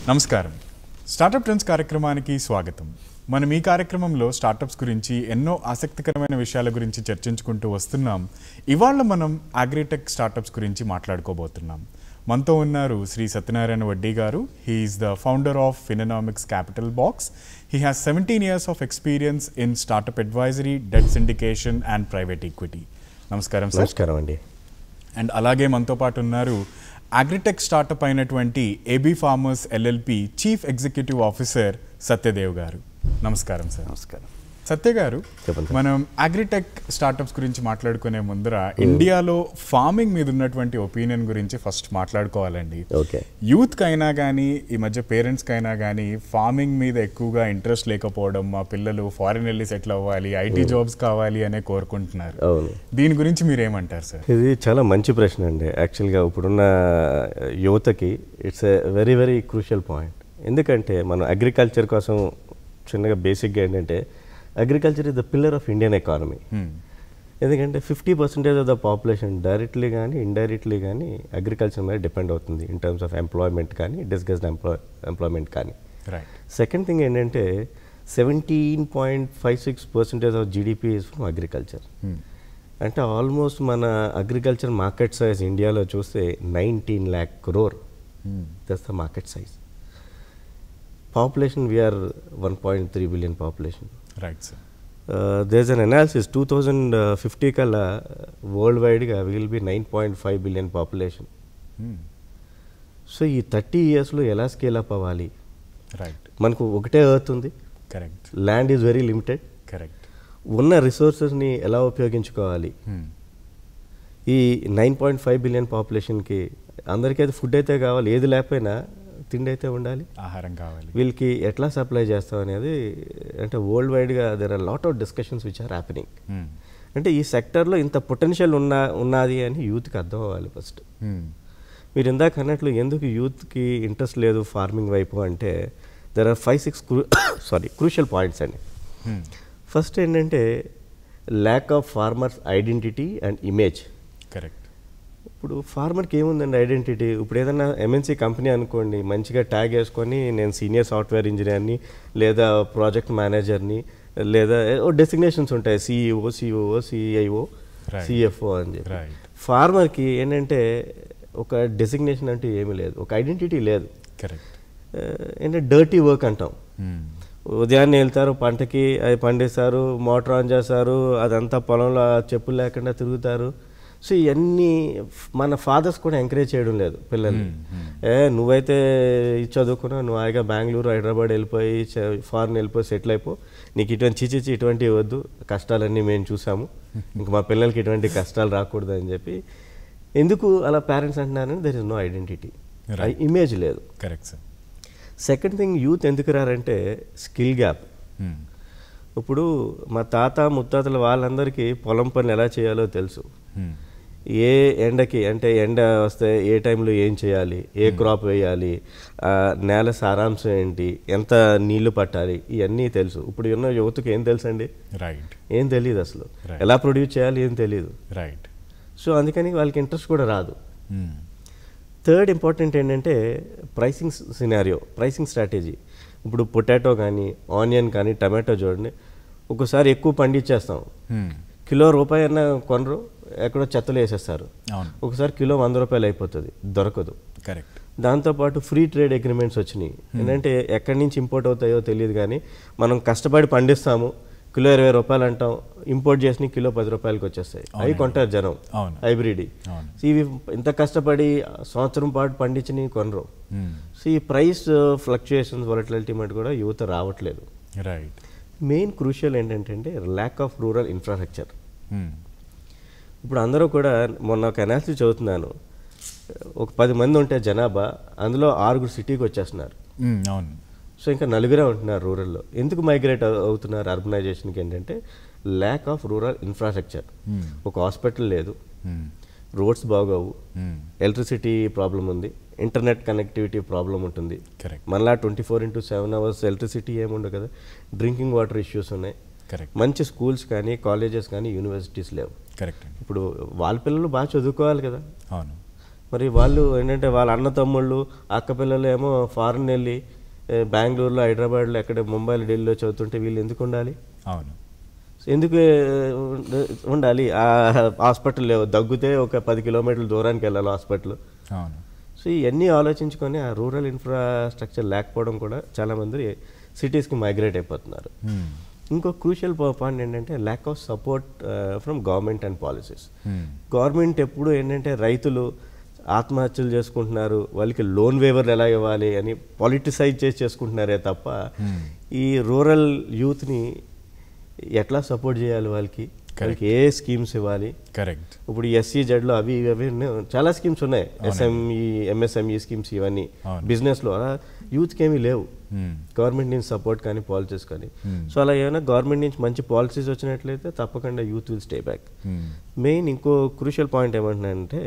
నమస్కారం startup trends కార్యక్రమానికి స్వాగతం మనం ఈ కార్యక్రమంలో స్టార్టప్స్ గురించి ఎన్నో ఆసక్తికరమైన విషయాల గురించి చర్చించుకుంటూ వస్తున్నాం ఇవాళ మనం అగ్రిటెక్ స్టార్టప్స్ గురించి మాట్లాడుకోబోతున్నాం మనతో ఉన్నారు శ్రీ సత్యనారాయణ వడ్డీ గారు he is the founder of Finanomics capital box he has seventeen years of experience in startup advisory debt syndication and private equity నమస్కారం సార్ నమస్కారం అండి అండ్ అలాగే మనతో పాటు ఉన్నారు అగ్రిటెక్ స్టార్టప్ అయినటువంటి A B farmers LLP chief executive officer Satyadev గారు నమస్కారం సార్ నమస్కారం సత్య గారు చెప్పండి సార్. మనం అగ్రిటెక్ స్టార్టప్స్ గురించి మాట్లాడుకునే ముందర ఇండియాలో ఫార్మింగ్ మీద ఉన్నటువంటి ఒపీనియన్ గురించి ఫస్ట్ మాట్లాడుకోవాలండి ఓకే యూత్ కైనా కానీ ఈ మధ్య పేరెంట్స్ కైనా కానీ ఫార్మింగ్ మీద ఎక్కువగా ఇంట్రెస్ట్ లేకపోవడం మా పిల్లలు ఫారిన్ వెళ్ళి సెటిల్ అవ్వాలి ఐటీ జాబ్స్ కావాలి అనే కోరుకుంటున్నారు అవును దీని గురించి మీరు ఏమంటారు సార్ ఇది చాలా మంచి ప్రశ్న అండి యాక్చువల్గా ఇప్పుడున్న యువతకి it's a very very crucial point ఎందుకంటే మనం అగ్రికల్చర్ కోసం చిన్నగా బేసిక్గా ఏంటంటే agriculture is the pillar of Indian economy Hmm. ఎందుకంటే fifty percentage of the population directly కానీ ఇండైరెక్ట్లీ కానీ అగ్రికల్చర్ మీద డిపెండ్ అవుతుంది ఇన్ టర్మ్స్ ఆఫ్ ఎంప్లాయ్మెంట్ కానీ డిస్కస్డ్ ఎంప్లాయ్ ఎంప్లాయ్మెంట్ కానీ రైట్ సెకండ్ థింగ్ ఏంటంటే seventeen point five six percentage of GDP is from agriculture అంటే almost మన అగ్రికల్చర్ మార్కెట్ సైజ్ ఇండియాలో చూస్తే nineteen lakh crore that's the market size population we are one point three billion population right sir does an analysis two thousand fifty కల్లా world వైడ్గా will be nine point five billion population so ఈ thirty ఇయర్స్లో ఎలా scale up అవ్వాలి right మనకు ఒకటే earth ఉంది correct land is very limited correct ఉన్న రిసోర్సెస్ని ఎలా ఉపయోగించుకోవాలి ఈ నైన్ పాయింట్ ఫైవ్ బిలియన్ పాపులేషన్కి అందరికీ అయితే ఫుడ్ అయితే కావాలి ఏది లేకపోయినా తిండి అయితే ఉండాలి ఆహారం కావాలి వీళ్ళకి ఎట్లా సప్లై చేస్తాం అనేది అంటే వరల్డ్ వైడ్గా there are lot of discussions which are happening Hmm. అంటే ఈ సెక్టర్లో ఇంత పొటెన్షియల్ ఉన్నా ఉన్నది అని యూత్కి అర్థం అవ్వాలి ఫస్ట్ Hmm. మీరు ఇందాక అన్నట్లు ఎందుకు యూత్కి ఇంట్రెస్ట్ లేదు ఫార్మింగ్ వైపు అంటే there are five six sorry crucial points అండి Hmm. ఫస్ట్ ఏంటంటే lack of farmers identity and image correct ఇప్పుడు ఫార్మర్కి ఏముందండి ఐడెంటిటీ ఇప్పుడు ఏదైనా ఎంఎన్సీ కంపెనీ అనుకోండి మంచిగా ట్యాగ్ వేసుకొని నేను సీనియర్ సాఫ్ట్వేర్ ఇంజనీర్ని లేదా ప్రాజెక్ట్ మేనేజర్ని లేదా ఓ డెసిగ్నేషన్స్ ఉంటాయి CEO COO CIO Right. CFO అని చెప్పి Right. ఫార్మర్కి ఏంటంటే ఒక డెసిగ్నేషన్ అంటూ ఏమీ లేదు ఒక ఐడెంటిటీ లేదు కరెక్ట్ ఆ, ఏంటంటే డర్టీ వర్క్ అంటాం ఉదయాన్నే వెళ్తారు పంటకి అది పండిస్తారు మోటార్ ఆన్ చేస్తారు అదంతా పొలంలో ఆ చెప్పులు లేకుండా తిరుగుతారు సో ఇవన్నీ ఫ్- మన ఫాదర్స్ కూడా ఎంకరేజ్ చేయడం లేదు పిల్లల్ని ఏ నువ్వైతే ఇది చదువుకున్నావు నువ్వు హాయిగా బెంగళూరు హైదరాబాద్ వెళ్ళిపోయి ఫారెన్ వెళ్ళిపోయి సెటిల్ అయిపో నీకు ఇటువంటి చిచిచి ఇటువంటివి వద్దు కష్టాలన్నీ మేము చూసాము ఇంక మా పిల్లలకి ఇటువంటి కష్టాలు రాకూడదు అని చెప్పి ఎందుకు అలా పేరెంట్స్ అంటున్నారని there is no identity Right. Image లేదు correct sir second thing youth ఎందుకు రారంటే స్కిల్ గ్యాప్ ఇప్పుడు మా తాత ముత్తాతల వాళ్ళందరికీ పొలం పనులు ఎలా చేయాలో తెలుసు ఏ ఎండకి అంటే ఎండ వస్తే ఏ టైంలో ఏం చేయాలి ఏ క్రాప్ వేయాలి ఆ, నేల సారాంశం ఏంటి ఎంత నీళ్లు పట్టాలి ఇవన్నీ తెలుసు ఇప్పుడు ఉన్న యువతకు ఏం తెలుసు అండి రైట్ ఏం తెలియదు అసలు Right. ఎలా ప్రొడ్యూస్ చేయాలి ఏం తెలియదు రైట్ సో అందుకని వాళ్ళకి ఇంట్రెస్ట్ కూడా రాదు థర్డ్ ఇంపార్టెంట్ ఏంటంటే ప్రైసింగ్ సినారియో ప్రైసింగ్ స్ట్రాటజీ ఇప్పుడు పొటాటో కానీ ఆనియన్ కానీ టమాటో చూడండి ఒకసారి ఎక్కువ పండించేస్తాం కిలో రూపాయి అన్న కొనరు ఎక్కడో చెత్తలు వేసేస్తారు అవును ఒకసారి కిలో వంద రూపాయలు అయిపోతుంది దొరకదు కరెక్ట్ దాంతోపాటు ఫ్రీ ట్రేడ్ అగ్రిమెంట్స్ వచ్చినాయి ఏంటంటే ఎక్కడి నుంచి ఇంపోర్ట్ అవుతాయో తెలియదు కానీ మనం కష్టపడి పండిస్తాము కిలో ఇరవై రూపాయలు అంటాం ఇంపోర్ట్ చేసిన కిలో పది రూపాయలకి వచ్చేస్తాయి అవి కొంటారు జనం అవును. హైబ్రిడ్ అవును ఇవి ఇంత కష్టపడి సంవత్సరం పాటు పండించినవి కొనరు Hmm. సో ఈ ప్రైస్ ఫ్లక్చుయేషన్స్ వాలటిలిటీ మటు కూడా యువత రావట్లేదు రైట్ మెయిన్ క్రూషియల్ ఏంటంటే ల్యాక్ ఆఫ్ రూరల్ ఇన్ఫ్రాస్ట్రక్చర్ ఇప్పుడు అందరూ కూడా మొన్న ఒక అనాలిసిస్ చదువుతున్నాను ఒక పది మంది ఉంటే జనాభా అందులో ఆరుగురు సిటీకి వచ్చేస్తున్నారు అవును సో ఇంకా నలుగురే ఉంటున్నారు రూరల్లో ఎందుకు మైగ్రేట్ అవుతున్నారు అర్బనైజేషన్కి ఏంటంటే lack of rural infrastructure Hmm. ఒక హాస్పిటల్ లేదు Hmm. రోడ్స్ బాగోవు Hmm. ఎలక్ట్రిసిటీ ప్రాబ్లం ఉంది ఇంటర్నెట్ కనెక్టివిటీ ప్రాబ్లం ఉంటుంది కరెక్ట్ మనలా twenty four into seven hours electricity ఏముండదు కదా డ్రింకింగ్ వాటర్ ఇష్యూస్ ఉన్నాయి కరెక్ట్ మంచి స్కూల్స్ కానీ కాలేజెస్ కానీ యూనివర్సిటీస్ లేవు కరెక్ట్ అండి ఇప్పుడు వాళ్ళ పిల్లలు బాగా చదువుకోవాలి కదా అవును మరి వాళ్ళు ఏంటంటే వాళ్ళ అన్న తమ్ముళ్ళు అక్క పిల్లలు ఏమో ఫారెన్ వెళ్ళి ఏ, బెంగళూరులో హైదరాబాద్లో ఎక్కడ ముంబైలో ఢిల్లీలో చదువుతుంటే వీళ్ళు ఎందుకు ఉండాలి అవును ఎందుకు ఏ, ఉండ- ఉండాలి ఆ హాస్పిటల్ లేవు దగ్గితే ఒక పది కిలోమీటర్ల దూరానికి వెళ్ళాలి హాస్పిటల్ అవును సో ఇవన్నీ ఆలోచించుకొని ఆ రూరల్ ఇన్ఫ్రాస్ట్రక్చర్ లేకపోవడం కూడా చాలామంది సిటీస్కి మైగ్రేట్ అయిపోతున్నారు Hmm. ఇంకో క్రూషియల్ పాయింట్ ఏంటంటే lack of support from government and policies Hmm. Government ఎప్పుడు ఏంటంటే రైతులు ఆత్మహత్యలు చేసుకుంటున్నారు వాళ్ళకి లోన్ వేవర్లు ఎలా ఇవ్వాలి అని పాలిటిసైజ్ చేసి చేసుకుంటున్నారే తప్ప ఈ రూరల్ యూత్ని ఎట్లా సపోర్ట్ చేయాలి వాళ్ళకి వాళ్ళకి ఏ స్కీమ్స్ ఇవ్వాలి కరెక్ట్ ఇప్పుడు ఎస్సీ జడ్లో అవి ఇవి అవి ఉన్నాయి. చాలా స్కీమ్స్ ఉన్నాయి ఎస్ఎంఈ ఎంఎస్ఎంఈ స్కీమ్స్ ఇవన్నీ అవును. బిజినెస్లో అలా యూత్కి ఏమీ లేవు Hmm. గవర్నమెంట్ నుంచి సపోర్ట్ కానీ పాలసీస్ కానీ సో అలా ఏమైనా గవర్నమెంట్ నుంచి మంచి పాలసీస్ వచ్చినట్లయితే తప్పకుండా youth will stay back Hmm. Main ఇంకో క్రూషియల్ పాయింట్ ఏమంటున్నానంటే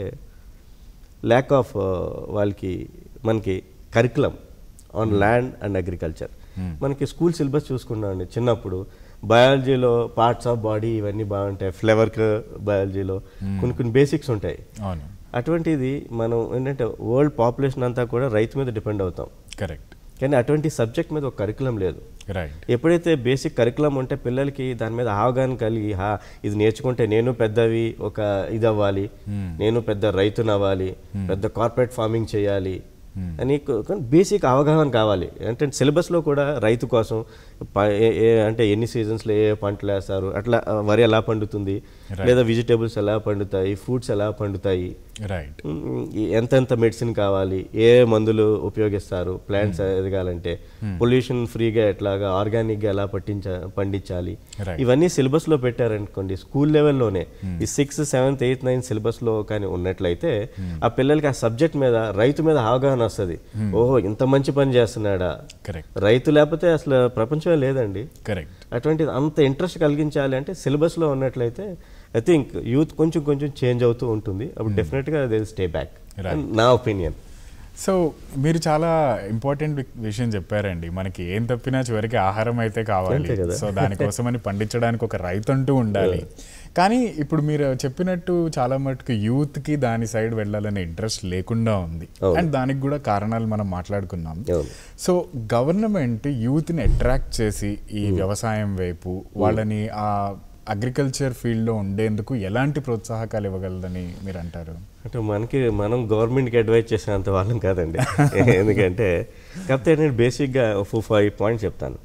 ల్యాక్ ఆఫ్ వాళ్ళకి మనకి curriculum on land and agriculture మనకి స్కూల్ సిలబస్ చూసుకున్నామండి చిన్నప్పుడు బయాలజీలో పార్ట్స్ ఆఫ్ బాడీ ఇవన్నీ బాగుంటాయి ఫ్లేవర్ బయాలజీలో కొన్ని కొన్ని బేసిక్స్ ఉంటాయి అవును అటువంటిది మనం ఏంటంటే వరల్డ్ పాపులేషన్ అంతా కూడా రైతు మీద డిపెండ్ అవుతాం కరెక్ట్ కానీ అటువంటి సబ్జెక్ట్ మీద ఒక కరికులం లేదు రైట్ ఎప్పుడైతే బేసిక్ కరికులం ఉంటే పిల్లలకి దాని మీద అవగాహన కలిగి హా ఇది నేర్చుకుంటే నేను పెద్దవి ఒక ఇది అవ్వాలి నేను పెద్ద రైతుని అవ్వాలి పెద్ద కార్పొరేట్ ఫార్మింగ్ చేయాలి అని బేసిక్ అవగాహన కావాలి అంటే సిలబస్లో కూడా రైతు కోసం ప- ఏ- ఏ- అంటే ఎన్ని సీజన్స్లో ఏ ఏ పంటలు వేస్తారు అట్లా ఆ, వరి ఎలా పండుతుంది లేదా వెజిటేబుల్స్ ఎలా పండుతాయి ఫ్రూట్స్ ఎలా పండుతాయి రైట్ మ్, ఈ- ఎంతెంత మెడిసిన్ కావాలి ఏ మందులు ఉపయోగిస్తారు ప్లాంట్స్ ఎదగాలంటే పొల్యూషన్ ఫ్రీగా ఎట్లాగా ఆర్గానిక్గా ఎలా పట్టించ పండించాలి Right. ఇవన్నీ సిలబస్లో పెట్టారనుకోండి స్కూల్ లెవెల్లోనే ఈ సిక్స్త్ సెవెంత్ ఎయిత్ నైన్త్ సిలబస్లో కానీ ఉన్నట్లయితే ఆ పిల్లలకి ఆ సబ్జెక్ట్ మీద రైతు మీద అవగాహన వస్తుంది ఓహో ఇంత మంచి పని చేస్తున్నాడా కరెక్ట్ రైతు లేకపోతే అసలు ప్రపంచమే లేదండి కరెక్ట్ అటువంటిది అంత ఇంట్రెస్ట్ కలిగించాలి అంటే సిలబస్లో ఉన్నట్లయితే ఐ థింక్ యూత్ కొంచెం కొంచెం చేంజ్ అవుతూ ఉంటుంది అప్పుడు డెఫినెట్గా దే స్టే బ్యాక్ Right. నా ఒపీనియన్ సో మీరు చాలా ఇంపార్టెంట్ విషయం చెప్పారండి మనకి ఏం తప్పినా చివరికి ఆహారం అయితే కావాలి అంతే కదా. సో దానికోసమని పండించడానికి ఒక రైతు అంటూ ఉండాలి కానీ ఇప్పుడు మీరు చెప్పినట్టు చాలా మటుకు యూత్ కి దాని సైడ్ వెళ్ళాలనే ఇంట్రెస్ట్ లేకుండా ఉంది అవును. అండ్ దానికి కూడా కారణాలు మనం మాట్లాడుకున్నాం అవును. సో గవర్నమెంట్ యూత్ ని అట్రాక్ట్ చేసి ఈ వ్యవసాయం వైపు వాళ్ళని ఆ అగ్రికల్చర్ ఫీల్డ్ లో ఉండేందుకు ఎలాంటి ప్రోత్సాహకాలు ఇవ్వగలదని మీరు అంటారు అంటే మనకి మనం గవర్నమెంట్కి అడ్వైజ్ చేసేంత వాళ్ళం కాదండి ఎందుకంటే కాకపోతే నేను బేసిక్గా ఫోర్ ఫైవ్ పాయింట్స్ చెప్తాను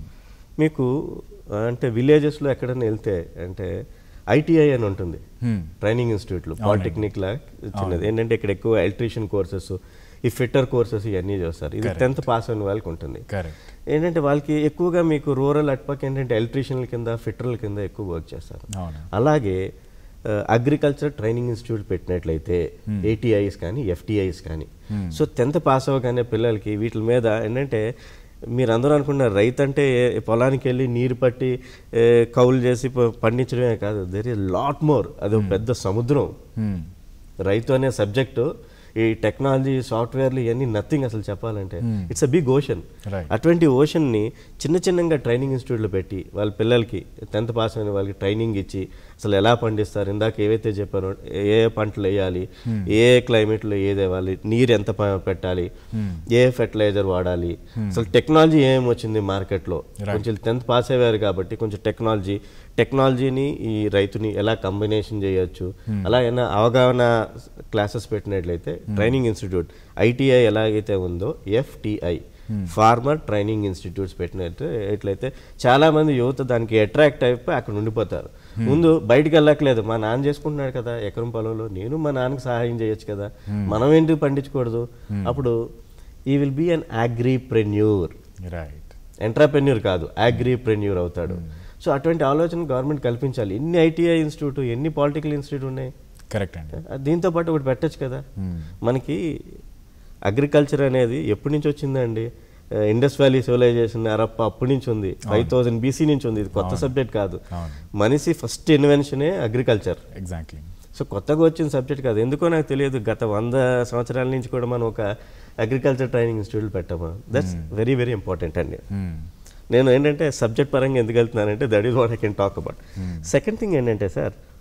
మీకు అంటే విలేజెస్లో ఎక్కడైనా వెళ్తే అంటే ఐటీఐ అని ఉంటుంది Hmm. ట్రైనింగ్ ఇన్స్టిట్యూట్లు పాలిటెక్నిక్ లా చిన్నది ఏంటంటే ఇక్కడ ఎక్కువ ఎలక్ట్రీషియన్ కోర్సెస్ ఈ ఫిట్టర్ కోర్సెస్ ఇవన్నీ చేస్తారు ఇది టెన్త్ పాస్ అయిన వాళ్ళకి ఉంటుంది కరెక్ట్ ఏంటంటే వాళ్ళకి ఎక్కువగా మీకు రూరల్ అటుపక్క ఏంటంటే ఎలక్ట్రీషియన్ల కింద ఫిట్టర్ల కింద ఎక్కువ వర్క్ చేస్తారు అవును అలాగే అగ్రికల్చర్ ట్రైనింగ్ ఇన్స్టిట్యూట్ పెట్టినట్లయితే ఏటీఐస్ కానీ ఎఫ్టీఐస్ కానీ సో టెన్త్ పాస్ అవ్వగానే పిల్లలకి వీటి మీద ఏంటంటే మీరు అందరూ అనుకున్నారు రైతు అంటే ఏ- పొలానికి వెళ్ళి నీరు పట్టి ఏ, కౌలు చేసి ప- పండించడమే కాదు దెర్ ఇస్ లాట్ మోర్ అది ఒక పెద్ద సముద్రం Hmm. రైతు అనే సబ్జెక్టు ఈ టెక్నాలజీ సాఫ్ట్వేర్లు ఇవన్నీ నథింగ్ అసలు చెప్పాలంటే it's a big ocean Right. అటువంటి ఓషన్ని చిన్న చిన్నగా ట్రైనింగ్ ఇన్స్టిట్యూట్లో పెట్టి వాళ్ళ పిల్లలకి టెన్త్ పాస్ అయిన వాళ్ళకి ట్రైనింగ్ ఇచ్చి అసలు ఎలా పండిస్తారు ఇందాక ఏవైతే చెప్పారో ఏ ఏ పంటలు వేయాలి ఏ క్లైమేట్లో ఏది ఇవ్వాలి నీరు ఎంత ప- పెట్టాలి ఏ ఫెర్టిలైజర్ వాడాలి అసలు టెక్నాలజీ ఏం వచ్చింది మార్కెట్లో కొంచెం టెన్త్ పాస్ అయ్యారు కాబట్టి కొంచెం టెక్నాలజీ టెక్నాలజీని ఈ రైతుని ఎలా కంబినేషన్ చేయొచ్చు అలా ఏమైనా అవగాహన క్లాసెస్ పెట్టినట్లయితే ట్రైనింగ్ ఇన్స్టిట్యూట్ ఐటీఐ ఎలాగైతే ఉందో ఎఫ్టిఐ ఫార్మర్ ట్రైనింగ్ ఇన్స్టిట్యూట్స్ పెట్టినట్టు ఎట్లయితే చాలా మంది యువత దానికి అట్రాక్ట్ అయిపోయి అక్కడ ఉండిపోతారు ముందు బయటికి వెళ్ళట్లేదు మా నాన్న చేసుకుంటున్నాడు కదా ఎకరం పొలంలో నేను మా నాన్నకి సహాయం చేయొచ్చు కదా మనం ఎందుకు పండించకూడదు అప్పుడు ఈ will be an agripreneur right entrepreneur కాదు అగ్రిప్రెన్యూర్ అవుతాడు సో అటువంటి ఆలోచన గవర్నమెంట్ కల్పించాలి ఎన్ని ఐటీఐ ఇన్స్టిట్యూట్ ఎన్ని పాలిటికల్ ఇన్స్టిట్యూట్ ఉన్నాయి కరెక్ట్ అండి దీంతో పాటు ఒకటి పెట్టచ్చు కదా మనకి అగ్రికల్చర్ అనేది ఎప్పటి నుంచి వచ్చిందండి ఇండస్ వ్యాలీ సివిలైజేషన్ అరప్ప అప్పటి నుంచి ఉంది ఫైవ్ థౌసండ్ బీసీ నుంచి ఉంది ఇది కొత్త సబ్జెక్ట్ కాదు అవును. మనిషి ఫస్ట్ ఇన్వెన్షనే అగ్రికల్చర్ ఎగ్జాక్ట్లీ సో కొత్తగా వచ్చిన సబ్జెక్ట్ కాదు ఎందుకో నాకు తెలియదు గత వంద సంవత్సరాల నుంచి కూడా మనం ఒక అగ్రికల్చర్ ట్రైనింగ్ ఇన్స్టిట్యూట్ పెట్టాము దట్స్ వెరీ వెరీ ఇంపార్టెంట్ అండి నేను ఏంటంటే సబ్జెక్ట్ పరంగా ఎందుకు వెళ్తున్నానంటే that is what I can talk about second thing ఏంటంటే సార్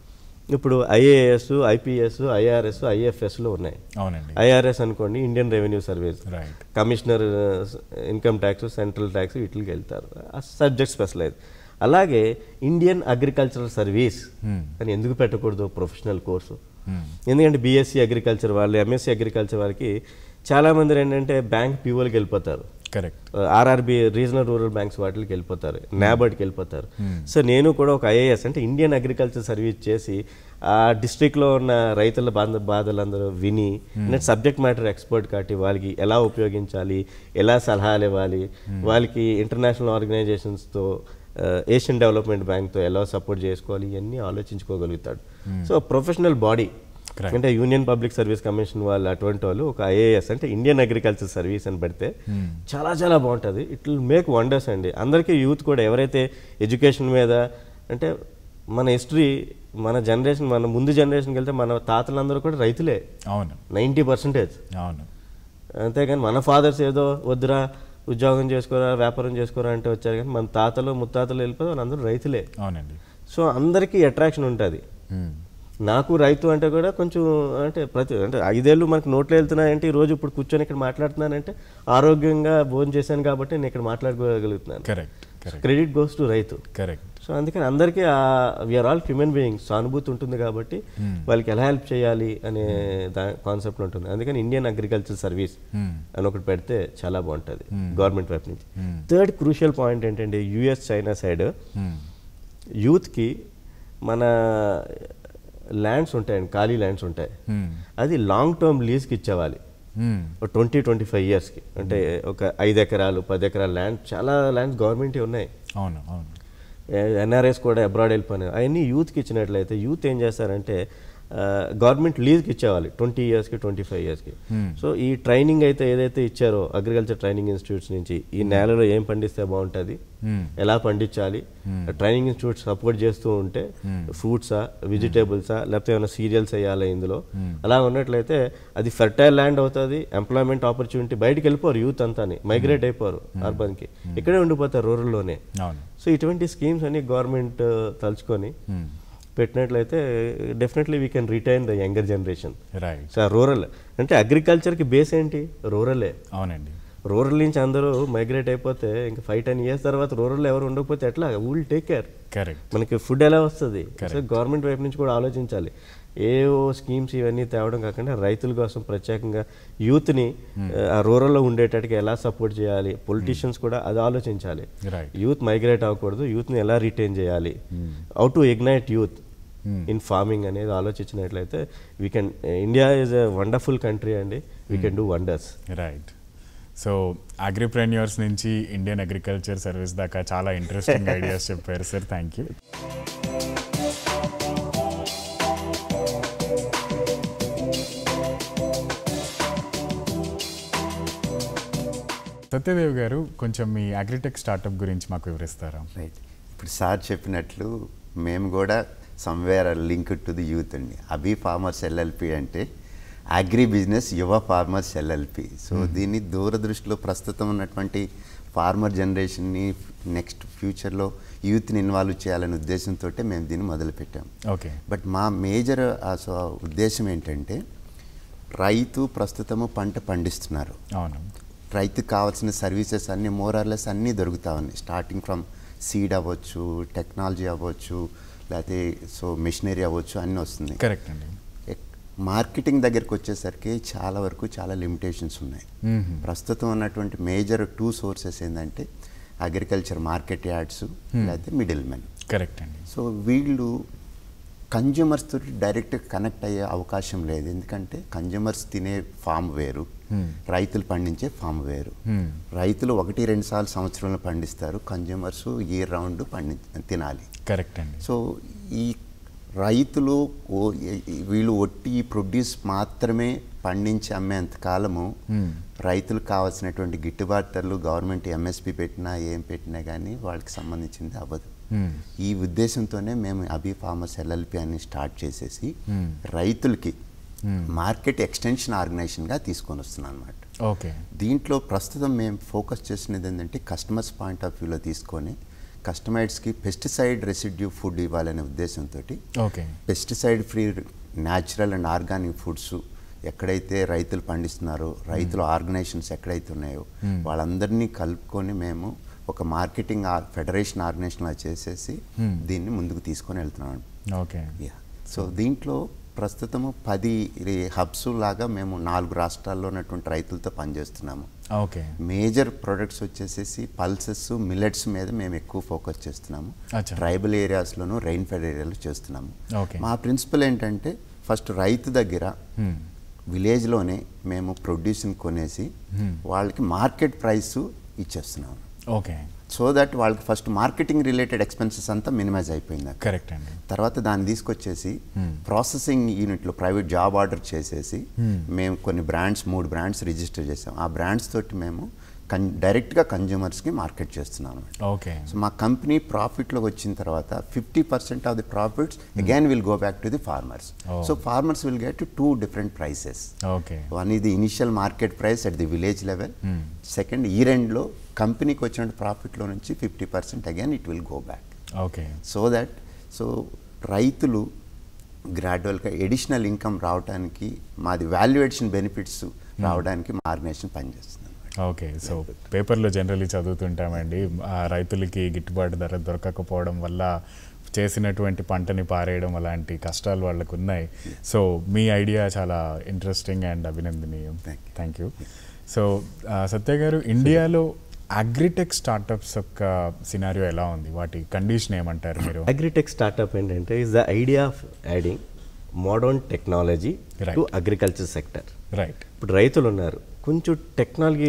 ఇప్పుడు ఐఏఎస్ ఐపీఎస్ ఐఆర్ఎస్ ఐఎఫ్ఎస్లు ఉన్నాయి అవునండి ఐఆర్ఎస్ అనుకోండి Indian revenue service right commissioner income tax central tax వీటికి వెళ్తారు సబ్జెక్ట్ స్పెషలైజ్ అలాగే ఇండియన్ అగ్రికల్చరల్ సర్వీస్ అని ఎందుకు పెట్టకూడదు ప్రొఫెషనల్ కోర్సు ఎందుకంటే బీఎస్సీ అగ్రికల్చర్ వాళ్ళు ఎంఎస్సీ అగ్రికల్చర్ వాళ్ళకి చాలా మంది ఏంటంటే బ్యాంక్ పీఓలకి వెళ్ళిపోతారు correct RRB regional rural banks వాటికి వెళ్ళిపోతారు నాబార్డ్కి వెళ్ళిపోతారు సో నేను కూడా ఒక ఐఏఎస్ అంటే ఇండియన్ అగ్రికల్చర్ సర్వీస్ చేసి ఆ డిస్ట్రిక్ట్లో ఉన్న రైతుల బాధ బాధలందరూ విని అంటే సబ్జెక్ట్ మ్యాటర్ ఎక్స్పర్ట్ కాబట్టి వాళ్ళకి ఎలా ఉపయోగించాలి ఎలా సలహాలు ఇవ్వాలి వాళ్ళకి ఇంటర్నేషనల్ ఆర్గనైజేషన్స్తో ఏషియన్ డెవలప్మెంట్ బ్యాంక్తో ఎలా సపోర్ట్ చేసుకోవాలి ఇవన్నీ ఆలోచించుకోగలుగుతాడు సో ప్రొఫెషనల్ బాడీ Correct. అంటే యూనియన్ పబ్లిక్ సర్వీస్ కమిషన్ వాళ్ళు అటువంటి వాళ్ళు ఒక ఐఏఎస్ అంటే ఇండియన్ అగ్రికల్చర్ సర్వీస్ అని పెడితే చాలా చాలా బాగుంటుంది ఇట్ విల్ మేక్ వండర్స్ అండి అందరికీ యూత్ కూడా ఎవరైతే ఎడ్యుకేషన్ మీద అంటే మన హిస్టరీ మన జనరేషన్ మన ముందు జనరేషన్కి వెళ్తే మన తాతలందరూ కూడా రైతులే అవును నైంటీ పర్సెంటేజ్ అవును అంతేగాని మన ఫాదర్స్ ఏదో వద్దురా ఉద్యోగం చేసుకోరా వ్యాపారం చేసుకోరా అంటే వచ్చారు కానీ మన తాతలు ముత్తాతలు వెళ్ళిపోతే వాళ్ళందరూ రైతులే అవునండి సో అందరికీ అట్రాక్షన్ ఉంటుంది మ్మ్. నాకు రైతు అంటే కూడా కొంచెం అంటే ప్రతి అంటే ఐదేళ్ళు మనకు నోట్లో వెళ్తున్నాయంటే ఈ రోజు ఇప్పుడు కూర్చొని ఇక్కడ మాట్లాడుతున్నానంటే ఆరోగ్యంగా భోజనం చేశాను కాబట్టి నేను ఇక్కడ మాట్లాడుకోగలుగుతున్నాను correct correct credit goes to రైతు కరెక్ట్ సో అందుకని అందరికీ వీఆర్ ఆల్ హ్యూమన్ బీయింగ్స్ సానుభూతి ఉంటుంది కాబట్టి వాళ్ళకి ఎలా హెల్ప్ చేయాలి అనే దా కాన్సెప్ట్ ఉంటుంది అందుకని ఇండియన్ అగ్రికల్చర్ సర్వీస్ అని ఒకటి పెడితే చాలా బాగుంటుంది గవర్నమెంట్ వైపు నుంచి థర్డ్ క్రూషియల్ పాయింట్ ఏంటంటే యుఎస్ చైనా సైడ్ మ్మ్. యూత్కి మన ల్యాండ్స్ ఉంటాయండి ఖాళీ ల్యాండ్స్ ఉంటాయి మ్మ్. అది లాంగ్ టర్మ్ లీజ్కి ఇచ్చేవాలి మ్మ్. ట్వంటీ ట్వంటీ ఫైవ్ ఇయర్స్కి అంటే ఒక ఐదు ఎకరాలు పది ఎకరాల ల్యాండ్ చాలా ల్యాండ్స్ గవర్నమెంట్ ఉన్నాయి అవును అవును ఎన్ఆర్ఎస్ కూడా అబ్రాడ్ వెళ్ళిపోయినాయి అవన్నీ యూత్కి ఇచ్చినట్లయితే యూత్ ఏం చేస్తారంటే గవర్నమెంట్ లీజ్కి ఇచ్చేవాలి ట్వంటీ ఇయర్స్కి ట్వంటీ ఫైవ్ ఇయర్స్కి సో ఈ ట్రైనింగ్ అయితే ఏదైతే ఇచ్చారో అగ్రికల్చర్ ట్రైనింగ్ ఇన్స్టిట్యూట్స్ నుంచి ఈ నేలలో ఏం పండిస్తే బాగుంటుంది మ్మ్. ఎలా పండించాలి ట్రైనింగ్ ఇన్స్టిట్యూట్ సపోర్ట్ చేస్తూ ఉంటే ఫ్రూట్సా వెజిటేబుల్సా లేకపోతే ఏమైనా సీరియల్స్ వేయాలి ఇందులో అలా ఉన్నట్లయితే అది ఫెర్టైల్ ల్యాండ్ అవుతుంది ఎంప్లాయ్మెంట్ ఆపర్చునిటీ బయటికి వెళ్ళిపోరు యూత్ అంతా మైగ్రేట్ అయిపోరు అర్బన్కి ఇక్కడే ఉండిపోతారు రూరల్లోనే అవును సో ఇటువంటి స్కీమ్స్ అన్ని గవర్నమెంట్ తలుచుకొని మ్మ్. పెట్టినట్లయితే definitely we can retain the younger generation right so rural అంటే అగ్రికల్చర్కి బేస్ ఏంటి రూరలే అవునండి రూరల్ నుంచి అందరూ మైగ్రేట్ అయిపోతే ఇంకా ఫైవ్ టెన్ ఇయర్స్ తర్వాత రూరల్ ఎవరు ఉండకపోతే ఎట్లా ఊల్ టేక్ కేర్ కరెక్ట్ మనకి ఫుడ్ ఎలా వస్తుంది సో గవర్నమెంట్ వైపు నుంచి కూడా ఆలోచించాలి ఏవో స్కీమ్స్ ఇవన్నీ తేవడం కాకుండా రైతుల కోసం ప్రత్యేకంగా యూత్ని ఆ రూరల్లో ఉండేటట్టుగా ఎలా సపోర్ట్ చేయాలి పొలిటీషియన్స్ కూడా అది ఆలోచించాలి రైట్ యూత్ మైగ్రేట్ అవ్వకూడదు యూత్ని ఎలా రిటైన్ చేయాలి how to ignite youth in farming అనేది ఆలోచించినట్లయితే we can India is a wonderful country అండి we can do wonders right so agripreneurs నుంచి ఇండియన్ అగ్రికల్చర్ సర్వీస్ దాకా చాలా ఇంట్రెస్టింగ్ ఐడియాస్ చెప్పారు సార్ థ్యాంక్ యూ సత్యదేవ్ గారు కొంచెం మీ అగ్రిటెక్ స్టార్టప్ గురించి మాకు వివరిస్తారా రైట్ ఇప్పుడు సార్ చెప్పినట్లు మేము కూడా somewhere link to the youth అండి అభి ఫార్మర్స్ ఎల్ఎల్పి అంటే అగ్రి బిజినెస్ యువ ఫార్మర్స్ ఎల్ఎల్పి సో దీన్ని దూరదృష్టిలో ప్రస్తుతం ఉన్నటువంటి ఫార్మర్ జనరేషన్ని నెక్స్ట్ ఫ్యూచర్లో యూత్ని ఇన్వాల్వ్ చేయాలనే ఉద్దేశంతో మేము దీన్ని మొదలుపెట్టాం ఓకే బట్ మా మేజర్ ఉద్దేశం ఏంటంటే రైతు ప్రస్తుతము పంట పండిస్తున్నారు అవును రైతుకు కావాల్సిన సర్వీసెస్ అన్నీ మోరార్లెస్ అన్నీ దొరుకుతా ఉన్నాయి స్టార్టింగ్ ఫ్రమ్ సీడ్ అవ్వచ్చు టెక్నాలజీ అవ్వచ్చు లేకపోతే సో మిషనరీ అవ్వచ్చు అన్నీ వస్తుంది కరెక్ట్ అండి మార్కెటింగ్ దగ్గరికి వచ్చేసరికి చాలా వరకు చాలా లిమిటేషన్స్ ఉన్నాయి మ్మ్. ప్రస్తుతం ఉన్నటువంటి మేజర్ టూ సోర్సెస్ ఏంటంటే అగ్రికల్చర్ మార్కెట్ యార్డ్స్ లేకపోతే మిడిల్ మెన్ కరెక్ట్ అండి సో వీళ్ళు కన్జ్యూమర్స్ తోటి డైరెక్ట్ కనెక్ట్ అయ్యే అవకాశం లేదు ఎందుకంటే కన్జ్యూమర్స్ తినే ఫామ్ వేరు రైతులు పండించే ఫామ్ వేరు Hmm. రైతులు ఒకటి రెండు సార్లు సంవత్సరంలో పండిస్తారు కన్జ్యూమర్స్ ఇయర్ రౌండ్ పండి తినాలి కరెక్ట్ అండి సో ఈ రైతులు ఓ- ఈ- ఈ- వీళ్ళు ఒట్టి ఈ ప్రొడ్యూస్ మాత్రమే పండించి అమ్మేంత కాలము రైతులకు కావాల్సినటువంటి గిట్టుబాటు ధరలు గవర్నమెంట్ ఎంఎస్పి పెట్టినా ఏం పెట్టినా కానీ వాళ్ళకి సంబంధించింది అవ్వదు మ్మ్. ఈ ఉద్దేశంతోనే మేము అభి ఫార్మర్స్ ఎల్ఎల్పి అని స్టార్ట్ చేసేసి Hmm. రైతులకి Hmm. మార్కెట్ ఎక్స్టెన్షన్ ఆర్గనైజేషన్గా తీసుకొని వస్తున్నాం అనమాట ఓకే దీంట్లో ప్రస్తుతం మేము ఫోకస్ చేసినది ఏంటంటే కస్టమర్స్ పాయింట్ ఆఫ్ వ్యూలో తీసుకొని కస్టమర్స్కి పెస్టిసైడ్ రెసిడ్యూ ఫుడ్ ఇవ్వాలనే ఉద్దేశంతో okay pesticide free natural and organic foods ఎక్కడైతే రైతులు పండిస్తున్నారో రైతుల ఆర్గనైజేషన్స్ ఎక్కడైతే ఉన్నాయో వాళ్ళందరినీ కలుపుకొని మేము ఒక మార్కెటింగ్ ఆర్- ఫెడరేషన్ ఆర్గనైజేషన్ లా చేసేసి దీన్ని ముందుకు తీసుకొని వెళ్తున్నాం ఓకే యా సో దీంట్లో ప్రస్తుతము పది హబ్స్ లాగా మేము నాలుగు రాష్ట్రాల్లో ఉన్నటువంటి రైతులతో పనిచేస్తున్నాము ఓకే మేజర్ ప్రొడక్ట్స్ వచ్చేసేసి పల్సెస్ మిల్లెట్స్ మీద మేము ఎక్కువ ఫోకస్ చేస్తున్నాము అచ్చా. ట్రైబల్ ఏరియాస్లోను రెయిన్ ఫెడ్ ఏరియాలో చేస్తున్నాము ఓకే. మా ప్రిన్సిపల్ ఏంటంటే ఫస్ట్ రైతు దగ్గర Hmm. విలేజ్లోనే మేము ప్రొడ్యూస్ని కొనేసి వాళ్ళకి మార్కెట్ ప్రైస్ ఇచ్చేస్తున్నాము ఓకే సో దట్ వాళ్ళకి ఫస్ట్ మార్కెటింగ్ రిలేటెడ్ ఎక్స్పెన్సెస్ అంతా మినిమైజ్ అయిపోయింది అక్కడ. కరెక్ట్ అండి తర్వాత దాన్ని తీసుకొచ్చేసి ప్రాసెసింగ్ యూనిట్లో ప్రైవేట్ జాబ్ ఆర్డర్ చేసేసి మేము కొన్ని బ్రాండ్స్ మూడు బ్రాండ్స్ రిజిస్టర్ చేసాం ఆ బ్రాండ్స్ తోటి మేము కన్ డైరెక్ట్గా కన్జ్యూమర్స్కి మార్కెట్ చేస్తున్నాము ఓకే సో మా కంపెనీ ప్రాఫిట్లోకి వచ్చిన తర్వాత fifty percent of the profits again will go back to the farmers Oh. So farmers will get two different prices okay one ఇది initial market price at the village level second ఈ రెండ్లో కంపెనీకి వచ్చిన ప్రాఫిట్లో నుంచి fifty percent again it will go back okay so that so రైతులు గ్రాడ్యువల్గా additional income రావడానికి మాది వాల్యుయేషన్ బెనిఫిట్స్ రావడానికి మా ఆర్గనైజేషన్ పనిచేస్తుంది ఓకే సో పేపర్లో జనరల్లీ చదువుతుంటామండి ఆ రైతులకి గిట్టుబాటు ధర దొరకకపోవడం వల్ల చేసినటువంటి పంటని పారేయడం అలాంటి కష్టాలు వాళ్ళకు ఉన్నాయి సో మీ ఐడియా చాలా ఇంట్రెస్టింగ్ అండ్ అభినందనీయం Thank you. Thank you so Satya garu ఇండియాలో అగ్రిటెక్ స్టార్టప్స్ యొక్క సినారియో ఎలా ఉంది వాటి కండిషన్ ఏమంటారు మీరు అగ్రిటెక్ స్టార్ట్అప్ ఏంటంటే is the idea of adding modern technology Right. To agriculture sector right ఇప్పుడు రైతులు ఉన్నారు కొంచెం టెక్నాలజీ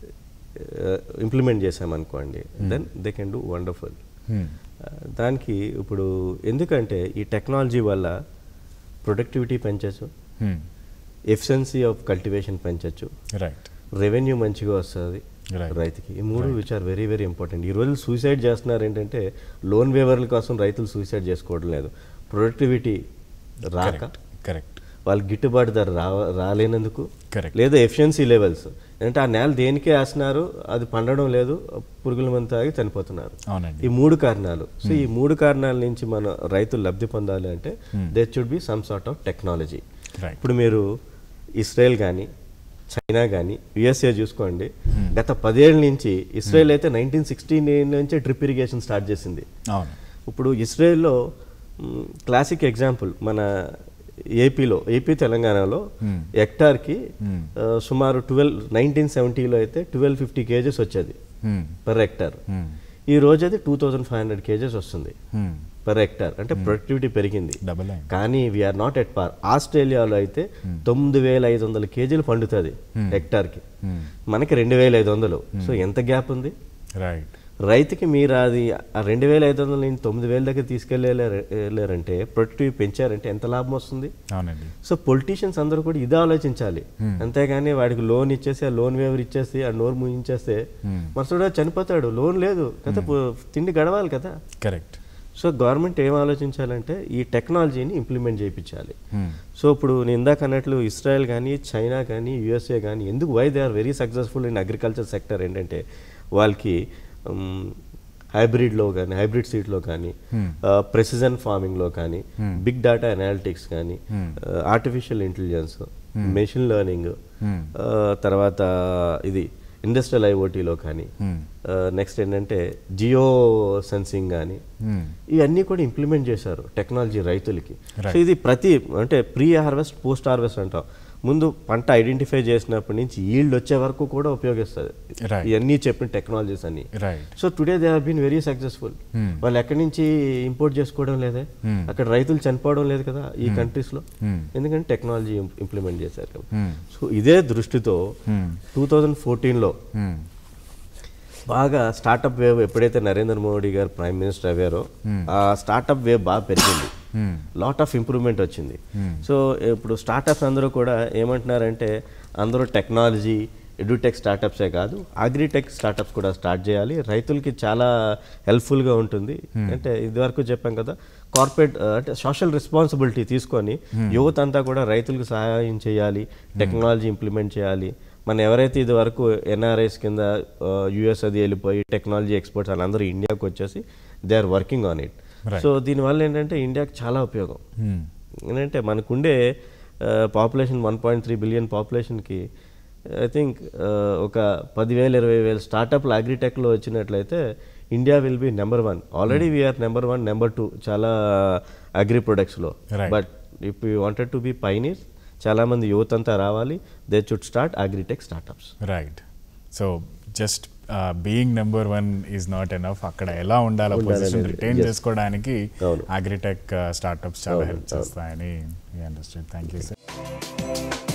ఇంప్లిమెంట్ చేసామనుకోండి then they can do wonderful దానికి ఇప్పుడు ఎందుకంటే ఈ టెక్నాలజీ వల్ల ప్రొడక్టివిటీ పెంచచ్చు ఎఫిషియన్సీ ఆఫ్ కల్టివేషన్ పెంచచ్చు రైట్ రెవెన్యూ మంచిగా వస్తుంది Right. రైతుకి ఈ మూడు which are very very important ఈ రోజు సూసైడ్ చేస్తున్నారు ఏంటంటే లోన్ వేవర్ల కోసం రైతులు సూసైడ్ చేసుకోవడం లేదు ప్రొడక్టివిటీ రాక కరెక్ట్ కరెక్ట్ వాళ్ళకి గిట్టుబాటు ధర రా రాలేనందుకు Correct. లేదా ఎఫిషియన్సీ లెవెల్స్ అంటే ఆ నేల దేనికే వేస్తున్నారు అది పండడం లేదు పురుగుల మందు తాగి చనిపోతున్నారు అవునండి ఈ మూడు కారణాలు సో ఈ మూడు కారణాల నుంచి మన రైతులు లబ్ధి పొందాలి అంటే they should be some sort of technology right ఇప్పుడు మీరు ఇస్రాయెల్ కానీ చైనా కానీ యుఎస్ఏ చూసుకోండి గత పదేళ్ళ నుంచి ఇస్రాయెల్ అయితే నైన్టీన్ సిక్స్టీ నుంచే డ్రిప్ ఇరిగేషన్ స్టార్ట్ చేసింది అవును ఇప్పుడు ఇస్రాయెల్లో క్లాసిక్ ఎగ్జాంపుల్ మన ఏపీలో ఏపీ తెలంగాణలో హెక్టార్కి ఆ, సుమారు ట్వెల్వ్ నైన్టీన్ సెవెంటీలో అయితే ట్వెల్వ్ ఫిఫ్టీ కేజెస్ వచ్చేది Hmm. Per hectare Hmm. ఈ రోజు అది two thousand five hundred kgs వస్తుంది Hmm. పర్ హెక్టార్ అంటే ప్రొడక్టివిటీ పెరిగింది డబల్ అయింది కానీ వీఆర్ నాట్ ఎట్ పార్ ఆస్ట్రేలియాలో అయితే తొమ్మిది వేల ఐదు వందల కేజీలు పండుతుంది హెక్టార్కి Hmm. మనకి రెండు వేల ఐదు వందలు సో ఎంత గ్యాప్ ఉంది రైట్ రైతుకి మీరు అది ఆ రెండు వేల ఐదు వందల నుంచి తొమ్మిది వేల దగ్గర తీసుకెళ్ళలేరంటే ప్రొడక్టివ్ పెంచారంటే ఎంత లాభం వస్తుంది అవునండి సో పొలిటీషియన్స్ అందరూ కూడా ఇది ఆలోచించాలి అంతేగాని వాడికి లోన్ ఇచ్చేసి ఆ లోన్ వేవర్ ఇచ్చేసి ఆ నోరు ముగించేస్తే మరుసటి చనిపోతాడు లోన్ లేదు కదా పో- తిండి గడవాలి కదా కరెక్ట్ సో గవర్నమెంట్ ఏం ఆలోచించాలంటే ఈ టెక్నాలజీని ఇంప్లిమెంట్ చేయించాలి Hmm. సో ఇప్పుడు నేను ఇందాక అన్నట్లు ఇస్రాయెల్ కానీ చైనా కానీ యుఎస్ఏ కానీ ఎందుకు why they are very successful in agriculture sector ఏంటంటే వాళ్ళకి హైబ్రిడ్లో కానీ హైబ్రిడ్ సీడ్లో కానీ ప్రెసిజన్ ఫార్మింగ్లో కానీ బిగ్ డేటా అనాలిటిక్స్ కానీ ఆర్టిఫిషియల్ ఇంటెలిజెన్స్ మెషిన్ లెర్నింగ్ తర్వాత ఇది ఇండస్ట్రియల్ ఐఓటీలో కానీ నెక్స్ట్ ఏంటంటే జియో సెన్సింగ్ కానీ Hmm. ఇవన్నీ కూడా ఇంప్లిమెంట్ చేశారు టెక్నాలజీ రైతులకి Right. సో ఇది ప్రతి అంటే ప్రీ హార్వెస్ట్ పోస్ట్ హార్వెస్ట్ అంటాం ముందు పంట ఐడెంటిఫై చేసినప్పటి నుంచి ఈల్డ్ వచ్చే వరకు కూడా ఉపయోగిస్తుంది Right. ఇవన్నీ చెప్పిన టెక్నాలజీస్ అన్ని right so today they have been very successful Hmm. వాళ్ళు ఎక్కడి నుంచి ఇంపోర్ట్ చేసుకోవడం లేదే Hmm. అక్కడ రైతులు చనిపోవడం లేదు కదా ఈ కంట్రీస్ లో Hmm. ఎందుకంటే టెక్నాలజీ ఇంప్లిమెంట్ చేశారు కాబట్టి. Hmm. సో ఇదే దృష్టితో Hmm. టూ థౌజండ్ ఫోర్టీన్లో Hmm. బాగా స్టార్టప్ వేవ్ ఎప్పుడైతే నరేంద్ర మోడీ గారు ప్రైమ్ మినిస్టర్ అయ్యారో ఆ స్టార్టప్ వేవ్ బాగా పెరిగింది Hmm. లాట్ ఆఫ్ ఇంప్రూవ్మెంట్ వచ్చింది సో ఇప్పుడు స్టార్టప్స్ అందరూ కూడా ఏమంటున్నారంటే అందరూ టెక్నాలజీ ఎడ్యుటెక్ స్టార్టప్సే కాదు అగ్రిటెక్ స్టార్టప్స్ కూడా స్టార్ట్ చేయాలి రైతులకి చాలా హెల్ప్ఫుల్గా ఉంటుంది అంటే ఇదివరకు చెప్పాం కదా కార్పొరేట్ అంటే సోషల్ రెస్పాన్సిబిలిటీ తీసుకొని యువత అంతా కూడా రైతులకు సహాయం చేయాలి టెక్నాలజీ ఇంప్లిమెంట్ చేయాలి మన ఎవరైతే ఇది వరకు ఎన్ఆర్ఐస్ కింద యుఎస్ అది వెళ్ళిపోయి టెక్నాలజీ ఎక్స్పర్ట్స్ వాళ్ళందరూ ఇండియాకి వచ్చేసి they are working on it Right. So దీనివల్ల ఏంటంటే ఇండియాకి చాలా ఉపయోగం Hmm. ఏంటంటే మనకుండే population one point three billion పాపులేషన్కి ఐ థింక్ ఒక పదివేల ఇరవై వేల స్టార్టప్లు అగ్రిటెక్లో వచ్చినట్లయితే India will be number one already we are number one number two చాలా అగ్రి ప్రొడక్ట్స్లో Right. But if you wanted to be pioneer చాలామంది యువత అంతా రావాలి they should start agritech startups right so just being number one is not enough అక్కడ ఎలా ఉండాలో ఉండాలనేది, పొజిషన్ రిటైన్ yes. చేసుకోవడానికి అవును. అగ్రిటెక్ స్టార్టప్స్ చాలా అవును, హెల్ప్ అవును. చేస్తాయని understand thank you sir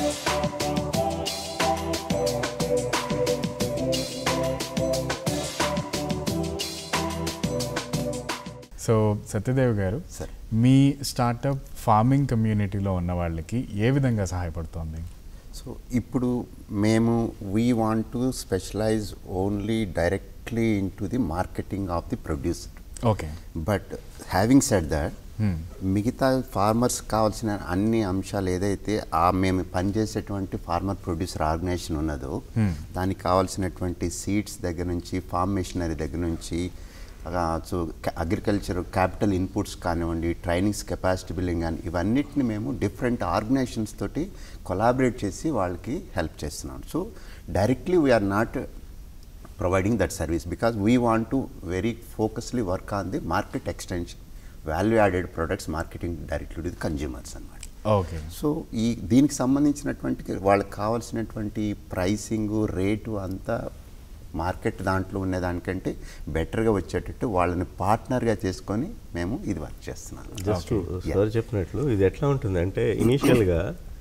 so Satyadev garu Sir. Me startup farming కమ్యూనిటీలో ఉన్న వాళ్ళకి ఏ విధంగా సహాయపడుతోంది సో ఇప్పుడు మేము we want to specialise only directly in to the marketing of the producer okay but having said that మిగతా ఫార్మర్స్ కావాల్సిన అన్ని అంశాలు ఏదైతే ఆ మేము పనిచేసేటువంటి ఫార్మర్ ప్రొడ్యూసర్ ఆర్గనైజేషన్ ఉన్నదో Hmm. దానికి కావాల్సినటువంటి సీడ్స్ దగ్గర నుంచి ఫార్మ్ మెషినరీ దగ్గర నుంచి సో అగ్రికల్చర్ క్యాపిటల్ ఇన్పుట్స్ కానివ్వండి ట్రైనింగ్స్ కెపాసిటీ బిల్డింగ్ కానీ ఇవన్నిటిని మేము డిఫరెంట్ ఆర్గనైజేషన్స్ తోటి కొలాబరేట్ చేసి వాళ్ళకి హెల్ప్ చేస్తున్నాం so directly we are not providing that service because we want to very focusedly work on the market extension value added products marketing directly to the consumers అన్నమాట okay so ఈ దీనికి సంబంధించినటువంటి వాళ్ళకి కావాల్సినటువంటి ప్రైసింగ్ రేటు అంతా market దాంట్లో ఉన్నదానికంటే బెటర్గా వచ్చేటట్టు వాళ్ళని పార్ట్నర్గా చేసుకొని మేము ఇది వర్క్ చేస్తున్నాం జస్ట్ Okay. సార్ చెప్పినట్లు ఇది ఎట్లా ఉంటుంది అంటే ఇనీషియల్గా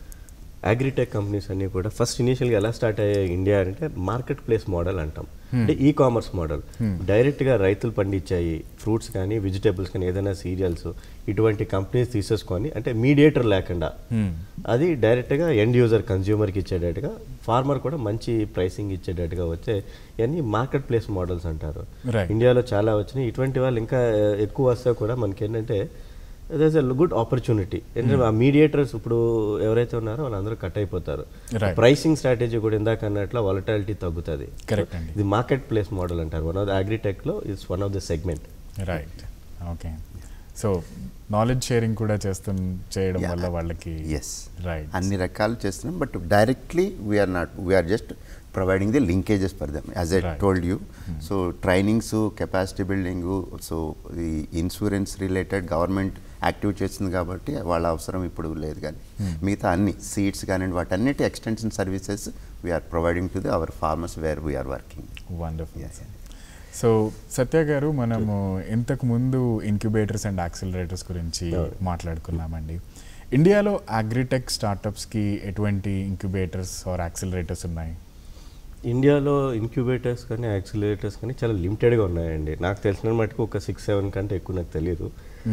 అగ్రిటెక్ కంపెనీస్ అన్నీ కూడా ఫస్ట్ ఇనీషియల్గా ఎలా స్టార్ట్ అయ్యాయి ఇండియా అంటే మార్కెట్ ప్లేస్ మోడల్ అంటాం అంటే ఈ కామర్స్ మోడల్ డైరెక్ట్గా రైతులు పండించాయి ఫ్రూట్స్ కానీ వెజిటేబుల్స్ కానీ ఏదైనా సీరియల్స్ ఇటువంటి కంపెనీస్ తీసేసుకొని అంటే మీడియేటర్ లేకుండా అది డైరెక్ట్గా ఎండ్ యూజర్ కన్జ్యూమర్కి ఇచ్చేటట్టుగా ఫార్మర్ కూడా మంచి ప్రైసింగ్ ఇచ్చేటట్టుగా వచ్చే ఇవన్నీ మార్కెట్ ప్లేస్ మోడల్స్ అంటారు Right. ఇండియాలో చాలా వచ్చినాయి ఇటువంటి వాళ్ళు ఇంకా ఎక్కువ వస్తే కూడా మనకి ఏంటంటే దర్స్ ఎ గుడ్ ఆపర్చునిటీ ఏంటంటే ఆ మీడియేటర్స్ ఇప్పుడు ఎవరైతే ఉన్నారో వాళ్ళందరూ కట్ అయిపోతారు Right. ప్రైసింగ్ స్ట్రాటజీ కూడా ఇందాక అన్నట్లు వాలటాలిటీ తగ్గుతుంది Correct అండి. ఇది మార్కెట్ ప్లేస్ మోడల్ అంటారు వన్ ఆఫ్ ద అగ్రిటెక్లో it's one of the segment right okay so knowledge sharing కూడా చేస్తు చేయడం వల్ల వాళ్ళకి ఎస్ రైట్ అన్ని రకాలు చేస్తున్నాం but directly we are not we are just providing the linkages for them as I Right. Told you so trainings capacity building so ఈ insurance related government active చేస్తుంది కాబట్టి వాళ్ళ అవసరం ఇప్పుడు లేదు కానీ మిగతా అన్ని సీట్స్ కానివ్వండి వాటన్నిటి extension services we are providing to the our farmers where we are working wonderful Yeah, yeah. So Satya garu మనము ఇంతకు ముందు ఇంక్యుబేటర్స్ అండ్ యాక్సిలరేటర్స్ గురించి అవును. మాట్లాడుకున్నామండి ఇండియాలో అగ్రిటెక్ స్టార్టప్స్కి ఎటువంటి ఇంక్యుబేటర్స్ ఆర్ యాక్సిలరేటర్స్ ఉన్నాయి ఇండియాలో ఇంక్యుబేటర్స్ కానీ యాక్సిలరేటర్స్ కానీ చాలా లిమిటెడ్గా ఉన్నాయండి నాకు తెలిసిన మటుకు ఒక సిక్స్ సెవెన్ కంటే ఎక్కువ నాకు తెలియదు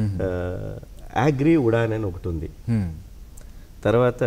అగ్రి ఉడాన్ అని ఒకటి ఉంది Hmm. తర్వాత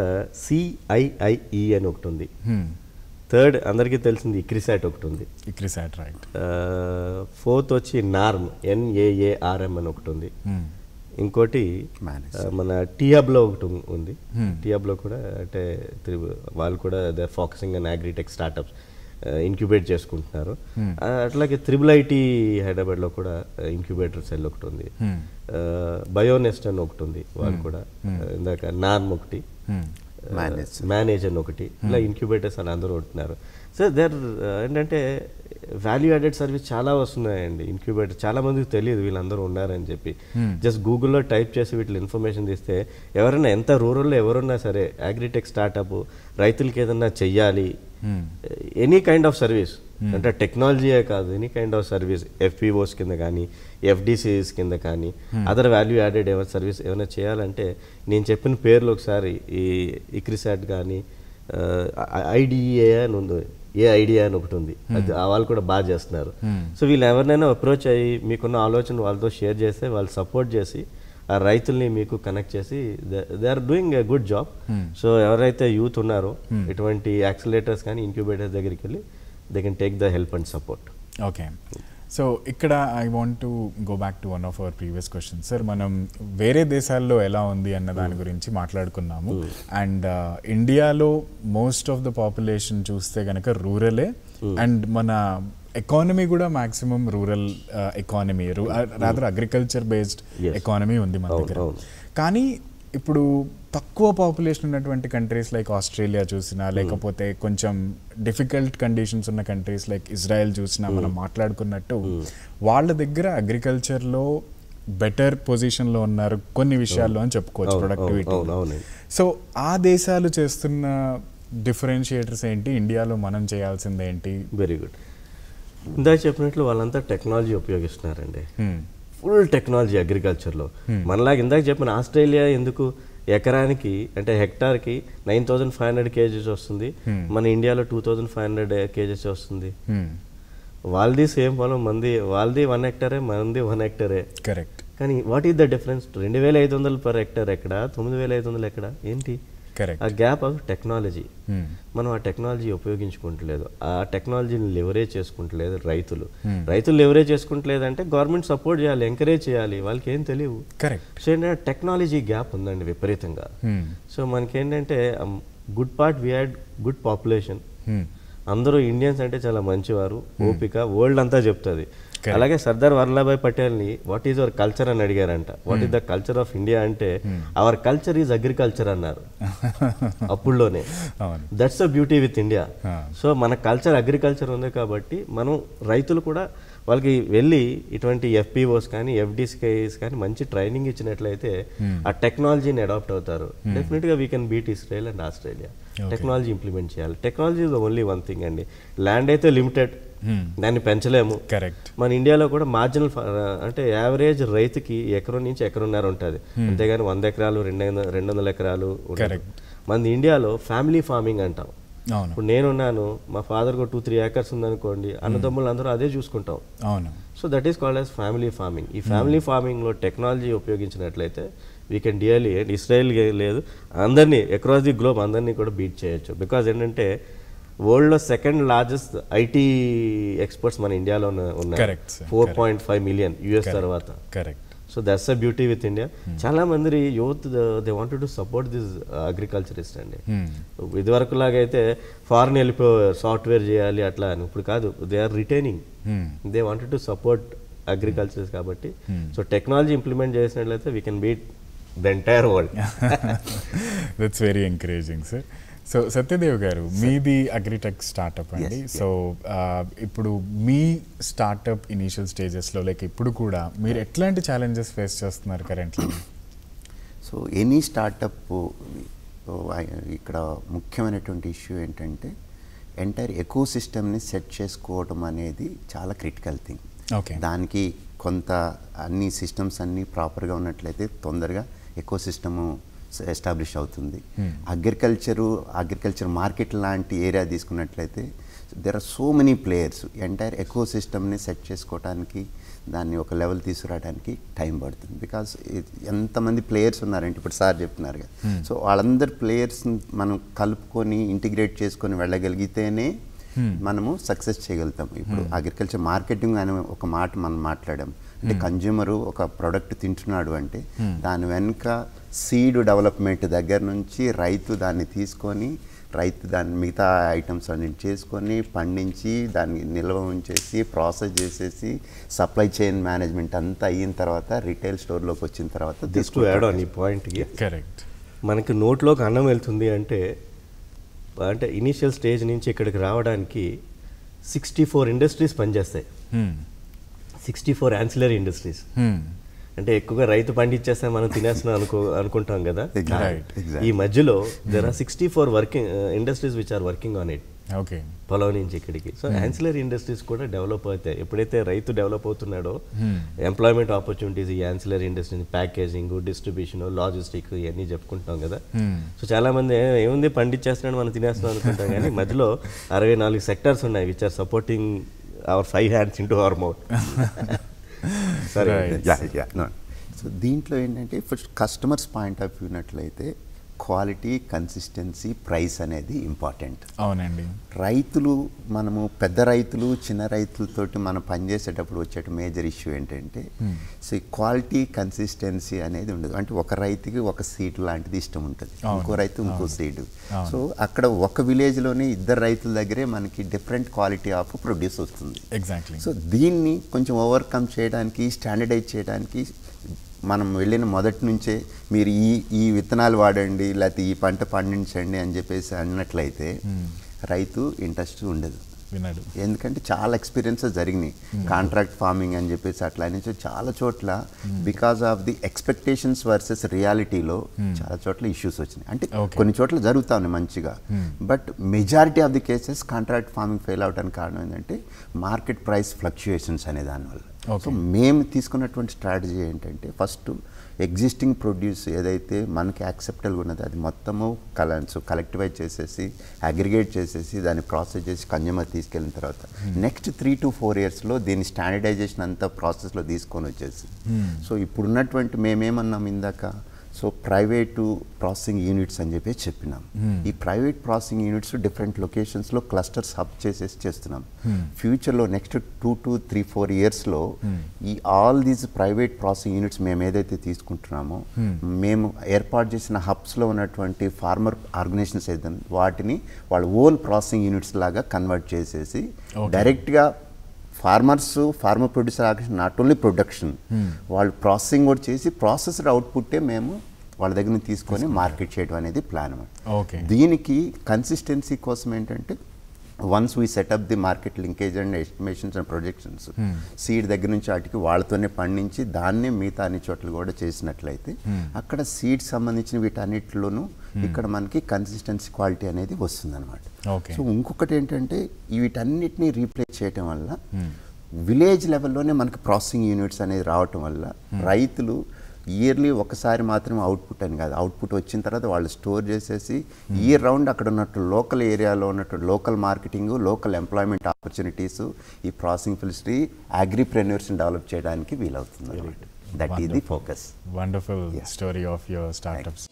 సిఐఐఈ అని ఒకటి ఉంది Hmm. థర్డ్ అందరికీ తెలిసింది ఇక్రిసాట్ ఒకటి ఉంది ఇక్రిసాట్ రైట్ ఫోర్త్ వచ్చి నార్మ్ ఎన్ఏఏఆర్ఎం అని ఒకటి ఉంది Hmm. ఇంకోటి Manage. ఆ, మన టియాబ్లో ఒకటి ఉం- ఉంది Hmm. టియాబ్లో కూడా అంటే త్రి- వాళ్ళు కూడా they focusing and agritech startups incubate చేసుకుంటున్నారు Hmm. ఆ, అట్లాగే త్రిబుల్ ఐటీ హైదరాబాద్లో కూడా ఇంక్యుబేటర్ సెల్ ఒకటి ఉంది Hmm. బయోనెస్ట్ అని ఒకటి ఉంది వాళ్ళు కూడా Hmm. ఆ, ఇందాక నార్మ్ ఒకటి Hmm. Manage. మేనేజ్ అని ఒకటి ఇలా ఇంక్యుబేటర్స్ అని అందరూ ఉంటున్నారు సో దేర్ ఏంటంటే వాల్యూ యాడెడ్ సర్వీస్ చాలా వస్తున్నాయండి ఇంక్యుబేటర్ చాలా మందికి తెలియదు వీళ్ళందరూ ఉన్నారని చెప్పి Hmm. జస్ట్ గూగుల్లో టైప్ చేసి వీటిలో ఇన్ఫర్మేషన్ తీస్తే ఎవరైనా ఎంత రూరల్లో ఎవరున్నా సరే అగ్రిటెక్ స్టార్టప్ రైతులకి ఏదన్నా చెయ్యాలి Hmm. Any kind of service అంటే టెక్నాలజీయే కాదు any kind of service FPOs కింద కానీ ఎఫ్డిసిస్ కింద కానీ అదర్ వాల్యూ యాడెడ్ ఏమైనా సర్వీస్ ఏమైనా చేయాలంటే నేను చెప్పిన పేర్లు ఒకసారి ఈ ఇక్రిసాట్ కానీ ఐడిఏ అని ఉంది ఏ ఐడియా అని ఒకటి ఉంది అది ఆ వాళ్ళు కూడా బాగా చేస్తున్నారు Hmm. సో వీళ్ళు ఎవరినైనా అప్రోచ్ అయ్యి మీకున్న ఆలోచన వాళ్ళతో షేర్ చేస్తే వాళ్ళు సపోర్ట్ చేసి ఆ రైతుల్ని మీకు కనెక్ట్ చేసి they are doing a good job Hmm. So ఎవరైతే యూత్ ఉన్నారో ఇటువంటి యాక్సిలేటర్స్ కానీ ఇంక్యుబేటర్స్ దగ్గరికి వెళ్ళి they can take the help and support okay so ఇక్కడ I want to go back to one of our previous question sir మనం వేరే దేశాల్లో ఎలా ఉంది అన్న దాని గురించి మాట్లాడుకున్నాము అండ్ ఇండియాలో మోస్ట్ ఆఫ్ ద పాపులేషన్ చూస్తే కనుక రూరలే అండ్ మన ఎకానమీ కూడా maximum rural economy rather agriculture based Yes. Economy ఉంది మన అవును, దగ్గర అవును. కానీ ఇప్పుడు తక్కువ పాపులేషన్ ఉన్నటువంటి కంట్రీస్ లైక్ ఆస్ట్రేలియా చూసినా లేకపోతే కొంచెం డిఫికల్ట్ కండిషన్స్ ఉన్న కంట్రీస్ లైక్ ఇజ్రాయెల్ చూసినా మనం మాట్లాడుకున్నట్టు వాళ్ళ దగ్గర అగ్రికల్చర్లో బెటర్ పొజిషన్లో ఉన్నారు కొన్ని విషయాల్లో అని చెప్పుకోవచ్చు అవును, అవును, ప్రొడక్టివిటీ అవును, అవునండి. సో ఆ దేశాలు చేస్తున్న డిఫరెన్షియేటర్స్ ఏంటి ఇండియాలో మనం చేయాల్సింది ఏంటి వెరీ గుడ్ ఇందాక చెప్పినట్లు వాళ్ళంతా టెక్నాలజీ ఉపయోగిస్తున్నారండి Hmm. ఫుల్ టెక్నాలజీ అగ్రికల్చర్లో మనలాగా ఇందాక చెప్పిన ఆస్ట్రేలియా ఎందుకు ఎకరానికి అంటే హెక్టార్కి nine thousand five hundred kgs వస్తుంది మన ఇండియాలో two thousand five hundred kgs వస్తుంది Hmm. వాళ్ళది సేమ్ పొలం మంది వాళ్ళది వన్ హెక్టరే మనది వన్ హెక్టరే కరెక్ట్ కానీ వాట్ ఈస్ ద డిఫరెన్స్ రెండు వేల ఐదు వందలు పర్ హెక్టర్ ఎక్కడ తొమ్మిది వేల ఐదు వందలు ఎక్కడ ఏంటి కరెక్ట్ ఆ గ్యాప్ ఆఫ్ టెక్నాలజీ మనం ఆ టెక్నాలజీ ఉపయోగించుకుంటలేదు ఆ టెక్నాలజీని లెవరేజ్ చేసుకుంటలేదు రైతులు రైతులు లెవరేజ్ చేసుకుంటలేదు అంటే గవర్నమెంట్ సపోర్ట్ చేయాలి ఎంకరేజ్ చేయాలి వాళ్ళకి ఏం తెలియవు కరెక్ట్ సో ఏంటంటే టెక్నాలజీ గ్యాప్ ఉందండి విపరీతంగా సో మనకేంటంటే good part we had good population అందరూ ఇండియన్స్ అంటే చాలా మంచివారు ఓపిక వరల్డ్ అంతా చెప్తుంది అలాగే సర్దార్ వల్లభాయ్ పటేల్ని వాట్ ఈజ్ అవర్ కల్చర్ అని అడిగారంట what is the culture of India అంటే అవర్ కల్చర్ ఈజ్ అగ్రికల్చర్ అన్నారు అప్పుడులోనే అవును that's the beauty with India Ah. So మన కల్చర్ అగ్రికల్చర్ ఉంది కాబట్టి మనం రైతులు కూడా వాళ్ళకి వెళ్ళి ఇటువంటి ఎఫ్పిఓస్ కానీ ఎఫ్డిసికేస్ కానీ మంచి ట్రైనింగ్ ఇచ్చినట్లయితే ఆ టెక్నాలజీని అడాప్ట్ అవుతారు డెఫినెట్ గా we can beat Israel and Australia technology implement చేయాలి technology is only one thing అండి ల్యాండ్ అయితే లిమిటెడ్ దాన్ని పెంచలేము కరెక్ట్ మన ఇండియాలో కూడా మార్జినల్ అంటే యావరేజ్ రైతుకి ఎకరం నుంచి ఎకరన్నర ఉంటుంది అంతేగాని వంద ఎకరాలు రెండు వందల రెండు వందల ఎకరాలు ఉండదు. Correct. మన ఇండియాలో ఫ్యామిలీ ఫార్మింగ్ అంటాం అవును ఇప్పుడు నేనున్నాను మా ఫాదర్ కూడా టూ త్రీ ఏకర్స్ ఉందనుకోండి అన్నదమ్ములు అందరూ అదే చూసుకుంటాం అవును so that is called as family farming ఈ ఫ్యామిలీ ఫార్మింగ్లో టెక్నాలజీ ఉపయోగించినట్లయితే వీ కెన్ డియర్లీ ఇస్రాయల్ లేదు అందరినీ అక్రాస్ ది గ్లోబ్ అందరినీ కూడా బీట్ చేయొచ్చు బికాజ్ ఏంటంటే వరల్డ్లో సెకండ్ లార్జెస్ట్ ఐటీ ఎక్స్పర్ట్స్ మన ఇండియాలో ఉన్నాయి Correct, sir. Four point five million US తర్వాత correct so that's a beauty with India చాలా మంది youth they wanted to support this agriculturist అండి ఇదివరకు లాగైతే ఫారెన్ వెళ్ళిపో సాఫ్ట్వేర్ చేయాలి అట్లా అని ఇప్పుడు కాదు they are retaining they wanted to support agricultures కాబట్టి సో టెక్నాలజీ ఇంప్లిమెంట్ చేసినట్లయితే we can beat the entire world that's very encouraging sir so Satyadev garu మీది అగ్రిటెక్ స్టార్టప్ అండి Yes, సో ఇప్పుడు మీ స్టార్టప్ ఇనీషియల్ స్టేజెస్లో లైక్ ఇప్పుడు కూడా మీరు ఎట్లాంటి ఛాలెంజెస్ ఫేస్ చేస్తున్నారు కరెంట్లీ సో ఎనీ స్టార్టప్ ఇక్కడ ముఖ్యమైనటువంటి ఇష్యూ ఏంటంటే ఎంటైర్ ఎకో సిస్టమ్ని సెట్ చేసుకోవడం అనేది చాలా క్రిటికల్ థింగ్ ఓకే దానికి కొంత అన్ని సిస్టమ్స్ అన్నీ ప్రాపర్గా ఉన్నట్లయితే తొందరగా ఎకో సిస్టము ఎస్టాబ్లిష్ అవుతుంది అగ్రికల్చరు అగ్రికల్చర్ మార్కెట్ లాంటి ఏరియా తీసుకున్నట్లయితే there are so many players entire ఎకో సిస్టమ్ని సెట్ చేసుకోవడానికి దాన్ని ఒక లెవెల్ తీసుకురావడానికి టైం పడుతుంది బికాస్ ఎంతమంది ప్లేయర్స్ ఉన్నారంటే ఇప్పుడు సార్ చెప్తున్నారు కదా సో వాళ్ళందరి ప్లేయర్స్ మనం కలుపుకొని ఇంటిగ్రేట్ చేసుకొని వెళ్ళగలిగితేనే మనము సక్సెస్ చేయగలుగుతాం ఇప్పుడు అగ్రికల్చర్ మార్కెటింగ్ అనే ఒక మాట మనం మాట్లాడాం అంటే కన్జ్యూమరు ఒక ప్రోడక్ట్ తింటున్నాడు అంటే దాని వెనుక సీడ్ డెవలప్మెంట్ దగ్గర నుంచి రైతు దాన్ని తీసుకొని రైతు దాని మిగతా ఐటమ్స్ అన్ని చేసుకొని పండించి దాన్ని నిల్వ ఉంచేసి ప్రాసెస్ చేసేసి సప్లై చైన్ మేనేజ్మెంట్ అంతా అయిన తర్వాత రిటైల్ స్టోర్లోకి వచ్చిన తర్వాత జస్ట్ టు యాడ్ ఆన్ ఈ పాయింట్కి కరెక్ట్ మనకి నోట్లోకి అన్నం వెళ్తుంది అంటే అంటే ఇనీషియల్ స్టేజ్ నుంచి ఇక్కడికి రావడానికి సిక్స్టీ ఫోర్ ఇండస్ట్రీస్ పనిచేస్తాయి సిక్స్టీ ఫోర్ యాన్సిలరీ ఇండస్ట్రీస్ అంటే ఎక్కువగా రైతు పండించేస్తే మనం తినేస్తున్నాం అనుకో అనుకుంటాం కదా Right, exactly. ఈ మధ్యలో there are sixty four working industries which are working on it okay పొలం నుంచి ఇక్కడికి సో యాన్సిలరీ ఇండస్ట్రీస్ కూడా డెవలప్ అవుతాయి ఎప్పుడైతే రైతు డెవలప్ అవుతున్నాడో ఎంప్లాయ్మెంట్ ఆపర్చునిటీస్ ఈ ancillary industry packaging distribution logistic ఇవన్నీ చెప్పుకుంటాం కదా సో చాలా మంది "ఏ, ఏముంది పండించేస్తున్నాడు మనం తినేస్తున్నాం అనుకుంటాం కానీ మధ్యలో అరవై నాలుగు సెక్టర్స్ ఉన్నాయి which are supporting our five hands into our mouth సరే Right. Yeah yeah no so దీంట్లో ఏంటంటే first customers point of view ఉన్నట్లయితే క్వాలిటీ కన్సిస్టెన్సీ ప్రైస్ అనేది ఇంపార్టెంట్ అవునండి రైతులు మనము పెద్ద రైతులు చిన్న రైతులతోటి మనం పనిచేసేటప్పుడు వచ్చే మేజర్ ఇష్యూ ఏంటంటే సో ఈ క్వాలిటీ కన్సిస్టెన్సీ అనేది ఉండదు అంటే ఒక రైతుకి ఒక సీడ్ లాంటిది ఇష్టం ఉంటుంది అవును. ఇంకో రైతు ఇంకో సీడ్ అవును. సో అక్కడ ఒక విలేజ్లోనే ఇద్దరు రైతుల దగ్గరే మనకి డిఫరెంట్ క్వాలిటీ ఆఫ్ ప్రొడ్యూస్ వస్తుంది ఎగ్జాక్ట్లీ సో దీన్ని కొంచెం ఓవర్కమ్ చేయడానికి స్టాండర్డైజ్ చేయడానికి మనం వెళ్ళిన మొదటి నుంచే మీరు ఈ ఈ విత్తనాలు వాడండి లేకపోతే ఈ పంట పండించండి అని చెప్పేసి అన్నట్లయితే రైతు ఇంట్రెస్ట్ ఉండదు విన్నాడు ఎందుకంటే చాలా ఎక్స్పీరియన్సెస్ జరిగినాయి కాంట్రాక్ట్ ఫార్మింగ్ అని చెప్పేసి అట్లా నుంచి చాలా చోట్ల because of the expectations versus రియాలిటీలో చాలా చోట్ల ఇష్యూస్ వచ్చినాయి అంటే Okay. కొన్ని చోట్ల జరుగుతా ఉన్నాయి మంచిగా but majority of the cases contract farming fail అవడానికి కారణం ఏంటంటే మార్కెట్ ప్రైస్ ఫ్లక్చుయేషన్స్ అనే దానివల్ల Okay. సో మేము తీసుకున్నటువంటి స్ట్రాటజీ ఏంటంటే ఫస్ట్ ఎగ్జిస్టింగ్ ప్రొడ్యూస్ ఏదైతే మనకి యాక్సెప్టబుల్ ఉన్నదో అది మొత్తము కల సో కలెక్టివైజ్ చేసేసి అగ్రిగేట్ చేసేసి దాన్ని ప్రాసెస్ చేసి కన్జ్యూమర్ తీసుకెళ్ళిన తర్వాత నెక్స్ట్ త్రీ టు ఫోర్ ఇయర్స్లో దీని స్టాండర్డైజేషన్ అంతా ప్రాసెస్లో తీసుకొని వచ్చేసి సో ఇప్పుడున్నటువంటి మేమేమన్నాం ఇందాక సో ప్రైవేటు ప్రాసెసింగ్ యూనిట్స్ అని చెప్పి చెప్పినాం ఈ ప్రైవేట్ ప్రాసెసింగ్ యూనిట్స్ డిఫరెంట్ లొకేషన్స్లో క్లస్టర్స్ హబ్ చేసేసి చేస్తున్నాం ఫ్యూచర్లో next two to three four ఇయర్స్లో ఈ all these private processing units మేము ఏదైతే తీసుకుంటున్నామో మేము ఏర్పాటు చేసిన హబ్స్లో ఉన్నటువంటి ఫార్మర్ ఆర్గనైజేషన్స్ ఏదైతే వాటిని వాళ్ళ ఓన్ ప్రాసెసింగ్ యూనిట్స్ లాగా కన్వర్ట్ చేసేసి Okay. డైరెక్ట్గా farmers farmer producer organisation not only production వాళ్ళు ప్రాసెసింగ్ కూడా చేసి ప్రాసెస్డ్ అవుట్పుట్టే మేము వాళ్ళ దగ్గర నుంచి తీసుకొని మార్కెట్ చేయడం అనేది ప్లాన్ ఓకే దీనికి కన్సిస్టెన్సీ కోసం ఏంటంటే once we set up the market linkage and estimations and projections seed దగ్గర నుంచి వాటికి వాళ్ళతోనే పండించి దాన్నే మిగతా అన్ని చోట్ల కూడా చేసినట్లయితే అక్కడ సీడ్ సంబంధించిన వీటన్నిటిలోనూ ఇక్కడ మనకి కన్సిస్టెన్సీ క్వాలిటీ అనేది వస్తుందన్నమాట ఓకే సో ఇంకొకటి ఏంటంటే వీటన్నిటిని రీప్లేస్ చేయటం వల్ల విలేజ్ లెవెల్లోనే మనకి ప్రాసెసింగ్ యూనిట్స్ అనేది రావటం వల్ల రైతులు ఇయర్లీ ఒకసారి మాత్రమే అవుట్పుట్ అని కాదు అవుట్పుట్ వచ్చిన తర్వాత వాళ్ళు స్టోర్ చేసేసి ఇయర్ రౌండ్ అక్కడ ఉన్నట్టు లోకల్ ఏరియాలో ఉన్నట్టు local marketing local employment opportunities ఈ ప్రాసెసింగ్ ఫిలిస్ట్రీ అగ్రిప్రెన్యూర్స్ని డెవలప్ చేయడానికి వీలవుతుంది that is the focus wonderful Yeah. Story of your startups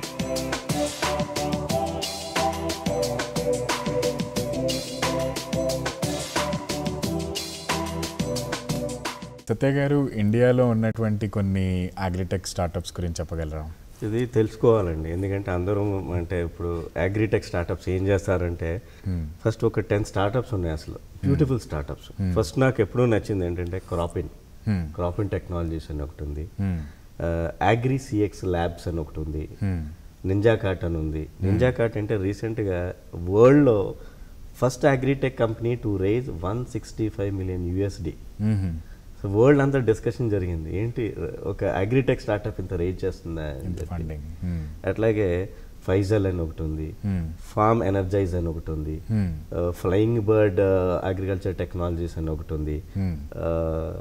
Satya garu ఇండియాలో ఉన్నటువంటి కొన్ని అగ్రిటెక్ స్టార్టప్స్ గురించి చెప్పగలరా ఇది తెలుసుకోవాలండి ఎందుకంటే అందరూ అంటే ఇప్పుడు అగ్రిటెక్ స్టార్టప్స్ ఏం చేస్తారంటే ఫస్ట్ ఒక టెన్ స్టార్టప్స్ ఉన్నాయి అసలు బ్యూటిఫుల్ స్టార్టప్స్ ఫస్ట్ నాకు ఎప్పుడూ నచ్చింది ఏంటంటే క్రాపిన్ Hmm. క్రాపిన్ టెక్నాలజీస్ అని ఒకటి ఉంది Hmm. అగ్రి సిఎక్స్ ల్యాబ్స్ అని ఒకటి ఉంది Hmm. నింజా కార్ట్ అని ఉంది నింజా కార్ట్ అంటే రీసెంట్గా వరల్డ్లో first agritech company to raise one sixty five million USD Mhm. So world అంతా డిస్కషన్ జరిగింది ఏంటి ఒక అగ్రిటెక్ స్టార్టప్ ఇంత రేజ్ చేస్తుందా అని ఇంత చెప్పి. Funding Hmm. అట్లాగే ఫైజల్ అని ఒకటి ఉంది Hmm. ఫార్మ్ ఎనర్జైజ్ అని ఒకటి ఉంది Hmm. Flying bird agriculture technologies అని ఒకటి ఉంది Hmm. ఆ,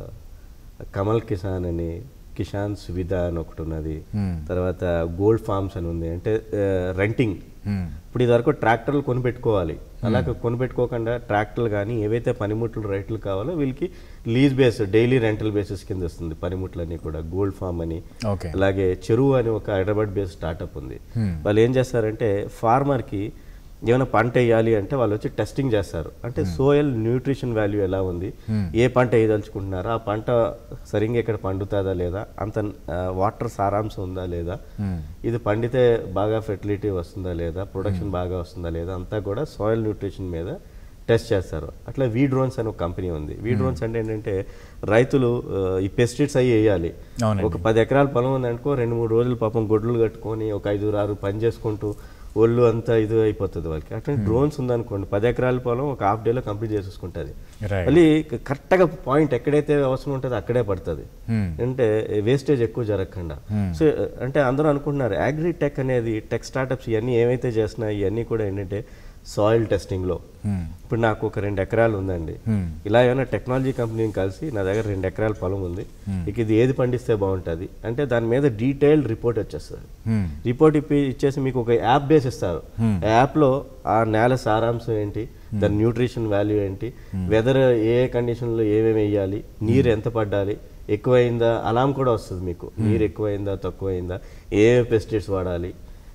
కమల్ కిసాన్ అని కిసాన్ సువిధ అని ఒకటి ఉన్నది Hmm. తర్వాత గోల్డ్ ఫార్మ్స్ అని ఉంది అంటే రెంటింగ్ Hmm. ఇప్పుడు ఇది వరకు ట్రాక్టర్లు కొనిపెట్టుకోవాలి అలాగే కొనిపెట్టుకోకుండా ట్రాక్టర్లు కానీ ఏవైతే పనిముట్లు రేట్లు కావాలో వీళ్ళకి lease base daily rental basis కింద వస్తుంది పనిముట్లన్నీ కూడా గోల్డ్ ఫార్మ్ అని ఓకే అలాగే చెరువు అని ఒక హైదరాబాద్ బేస్డ్ స్టార్టప్ ఉంది Hmm. వాళ్ళు ఏం చేస్తారంటే ఫార్మర్కి ఏమైనా పంట వేయాలి అంటే వాళ్ళు వచ్చి టెస్టింగ్ చేస్తారు అంటే సోయల్ న్యూట్రిషన్ వాల్యూ ఎలా ఉంది ఏ పంట వేయదలుచుకుంటున్నారో ఆ పంట సరిగ్గా ఇక్కడ పండుతుందా లేదా అంత వాటర్ సారాంశం ఉందా లేదా ఇది పండితే బాగా ఫెర్టిలిటీ వస్తుందా లేదా ప్రొడక్షన్ బాగా వస్తుందా లేదా అంతా కూడా సాయిల్ న్యూట్రిషన్ మీద టెస్ట్ చేస్తారు అట్లా వీ డ్రోన్స్ అని ఒక కంపెనీ ఉంది వీ డ్రోన్స్ అంటే ఏంటంటే రైతులు ఆ, ఈ పెస్టిసైడ్స్ అవి వేయాలి అవునండి. ఒక పది ఎకరాల పొలం ఉందనుకో రెండు మూడు రోజులు పాపం గొడ్లు కట్టుకొని ఒక ఐదు ఆరు పని చేసుకుంటూ ఒళ్ళు అంతా ఇది అయిపోతుంది వాళ్ళకి అట్లా డ్రోన్స్ ఉందనుకోండి పది ఎకరాల పొలం ఒక హాఫ్ డేలో కంప్లీట్ చేసేసుకుంటుంది Right. మళ్ళీ కరెక్ట్గా పాయింట్ ఎక్కడైతే అవసరం ఉంటుందో అక్కడే పడుతుంది Hmm. అంటే వేస్టేజ్ ఎక్కువ జరగకుండా సో అంటే అందరూ అనుకుంటున్నారు అగ్రి టెక్ అనేది టెక్ స్టార్టప్స్ ఇవన్నీ ఏమైతే చేస్తున్నాయి ఇవన్నీ కూడా ఏంటంటే సాయిల్ టెస్టింగ్లో Hmm. ఇప్పుడు నాకు ఒక రెండు ఎకరాలు ఉందండి Hmm. ఇలా ఏమైనా టెక్నాలజీ కంపెనీని కలిసి నా దగ్గర రెండు ఎకరాల పొలం ఉంది ఇక ఇది ఏది పండిస్తే బాగుంటుంది అంటే దాని మీద డీటెయిల్డ్ రిపోర్ట్ వచ్చేస్తుంది Hmm. రిపోర్ట్ ఇప్పి ఇచ్చేసి మీకు ఒక యాప్ బేస్ ఇస్తారు ఆ యాప్లో ఆ నేల సారాంశం ఏంటి దాని న్యూట్రిషన్ వాల్యూ ఏంటి వెదర్ ఏ కండిషన్లో ఏమేమి వేయాలి నీరు ఎంత పడ్డాలి ఎక్కువైందా అలాం కూడా వస్తుంది మీకు నీరు ఎక్కువైందా తక్కువైందా ఏ పెస్టిసైడ్స్ వాడాలి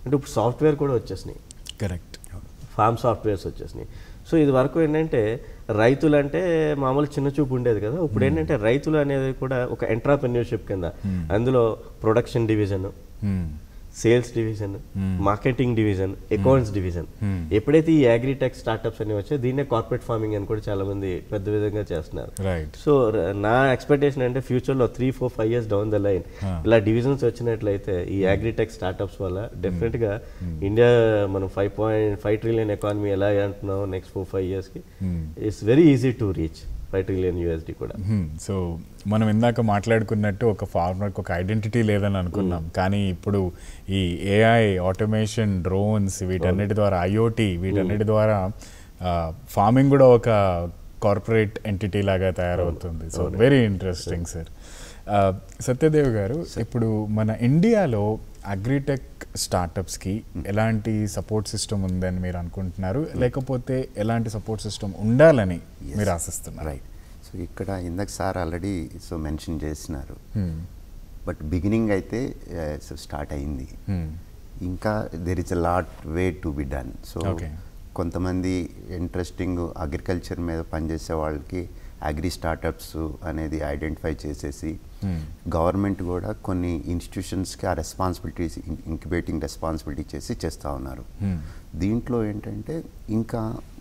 అంటే ఇప్పుడు సాఫ్ట్వేర్ కూడా వచ్చేసినాయి కరెక్ట్ ఫార్మ్ సాఫ్ట్వేర్స్ వచ్చేసినాయి సో ఇది వరకు ఏంటంటే రైతులు అంటే మామూలు చిన్న చూపు ఉండేది కదా ఇప్పుడు ఏంటంటే రైతులు అనేది కూడా ఒక ఎంట్రాప్రెన్యూర్షిప్ కింద అందులో production division sales division marketing division accounts division ఎప్పుడైతే ఈ అగ్రిటెక్ స్టార్ట్అప్స్ అనేవి వచ్చాయో దీన్నే కార్పొరేట్ ఫార్మింగ్ అని కూడా చాలా మంది పెద్ద విధంగా చేస్తున్నారు రైట్ సో ర- నా ఎక్స్పెక్టేషన్ అంటే ఫ్యూచర్లో three four five years down the line ఇలా డివిజన్స్ వచ్చినట్లయితే ఈ అగ్రిటెక్ స్టార్ట్అప్స్ వల్ల డెఫినెట్గా ఇండియా మనం five point five trillion economy ఎలా అంటున్నాం నెక్స్ట్ ఫోర్ ఫైవ్ ఇయర్స్కి it's very easy to reach five trillion USD కూడా సో మనం ఇందాక మాట్లాడుకున్నట్టు ఒక ఫార్మర్కి ఒక ఐడెంటిటీ లేదని అనుకున్నాం కానీ ఇప్పుడు ఈ ఏఐ ఆటోమేషన్ డ్రోన్స్ వీటన్నిటి ద్వారా ఐఓటీ వీటన్నిటి ద్వారా ఫార్మింగ్ కూడా ఒక కార్పొరేట్ ఎంటిటీ లాగా తయారవుతుంది so very interesting sir Satyadev garu ఇప్పుడు మన ఇండియాలో అగ్రిటెక్ స్టార్టప్స్కి ఎలాంటి సపోర్ట్ సిస్టమ్ ఉందని మీరు అనుకుంటున్నారు లేకపోతే ఎలాంటి సపోర్ట్ సిస్టమ్ ఉండాలని మీరు ఆశిస్తున్నారు రైట్ సో ఇక్కడ ఇందాక సార్ ఆల్రెడీ సో మెన్షన్ చేసినారు బట్ బిగినింగ్ అయితే సో స్టార్ట్ అయింది ఇంకా there is a lot way to be done so Okay. కొంతమంది ఇంట్రెస్టింగ్ అగ్రికల్చర్ మీద పనిచేసే వాళ్ళకి అగ్రి స్టార్టప్స్ అనేది ఐడెంటిఫై చేసేసి గవర్నమెంట్ కూడా కొన్ని ఇన్స్టిట్యూషన్స్కి ఆ రెస్పాన్సిబిలిటీస్ ఇంక్యుబేటింగ్ రెస్పాన్సిబిలిటీ చేసి చేస్తూ ఉన్నారు దీంట్లో ఏంటంటే ఇంకా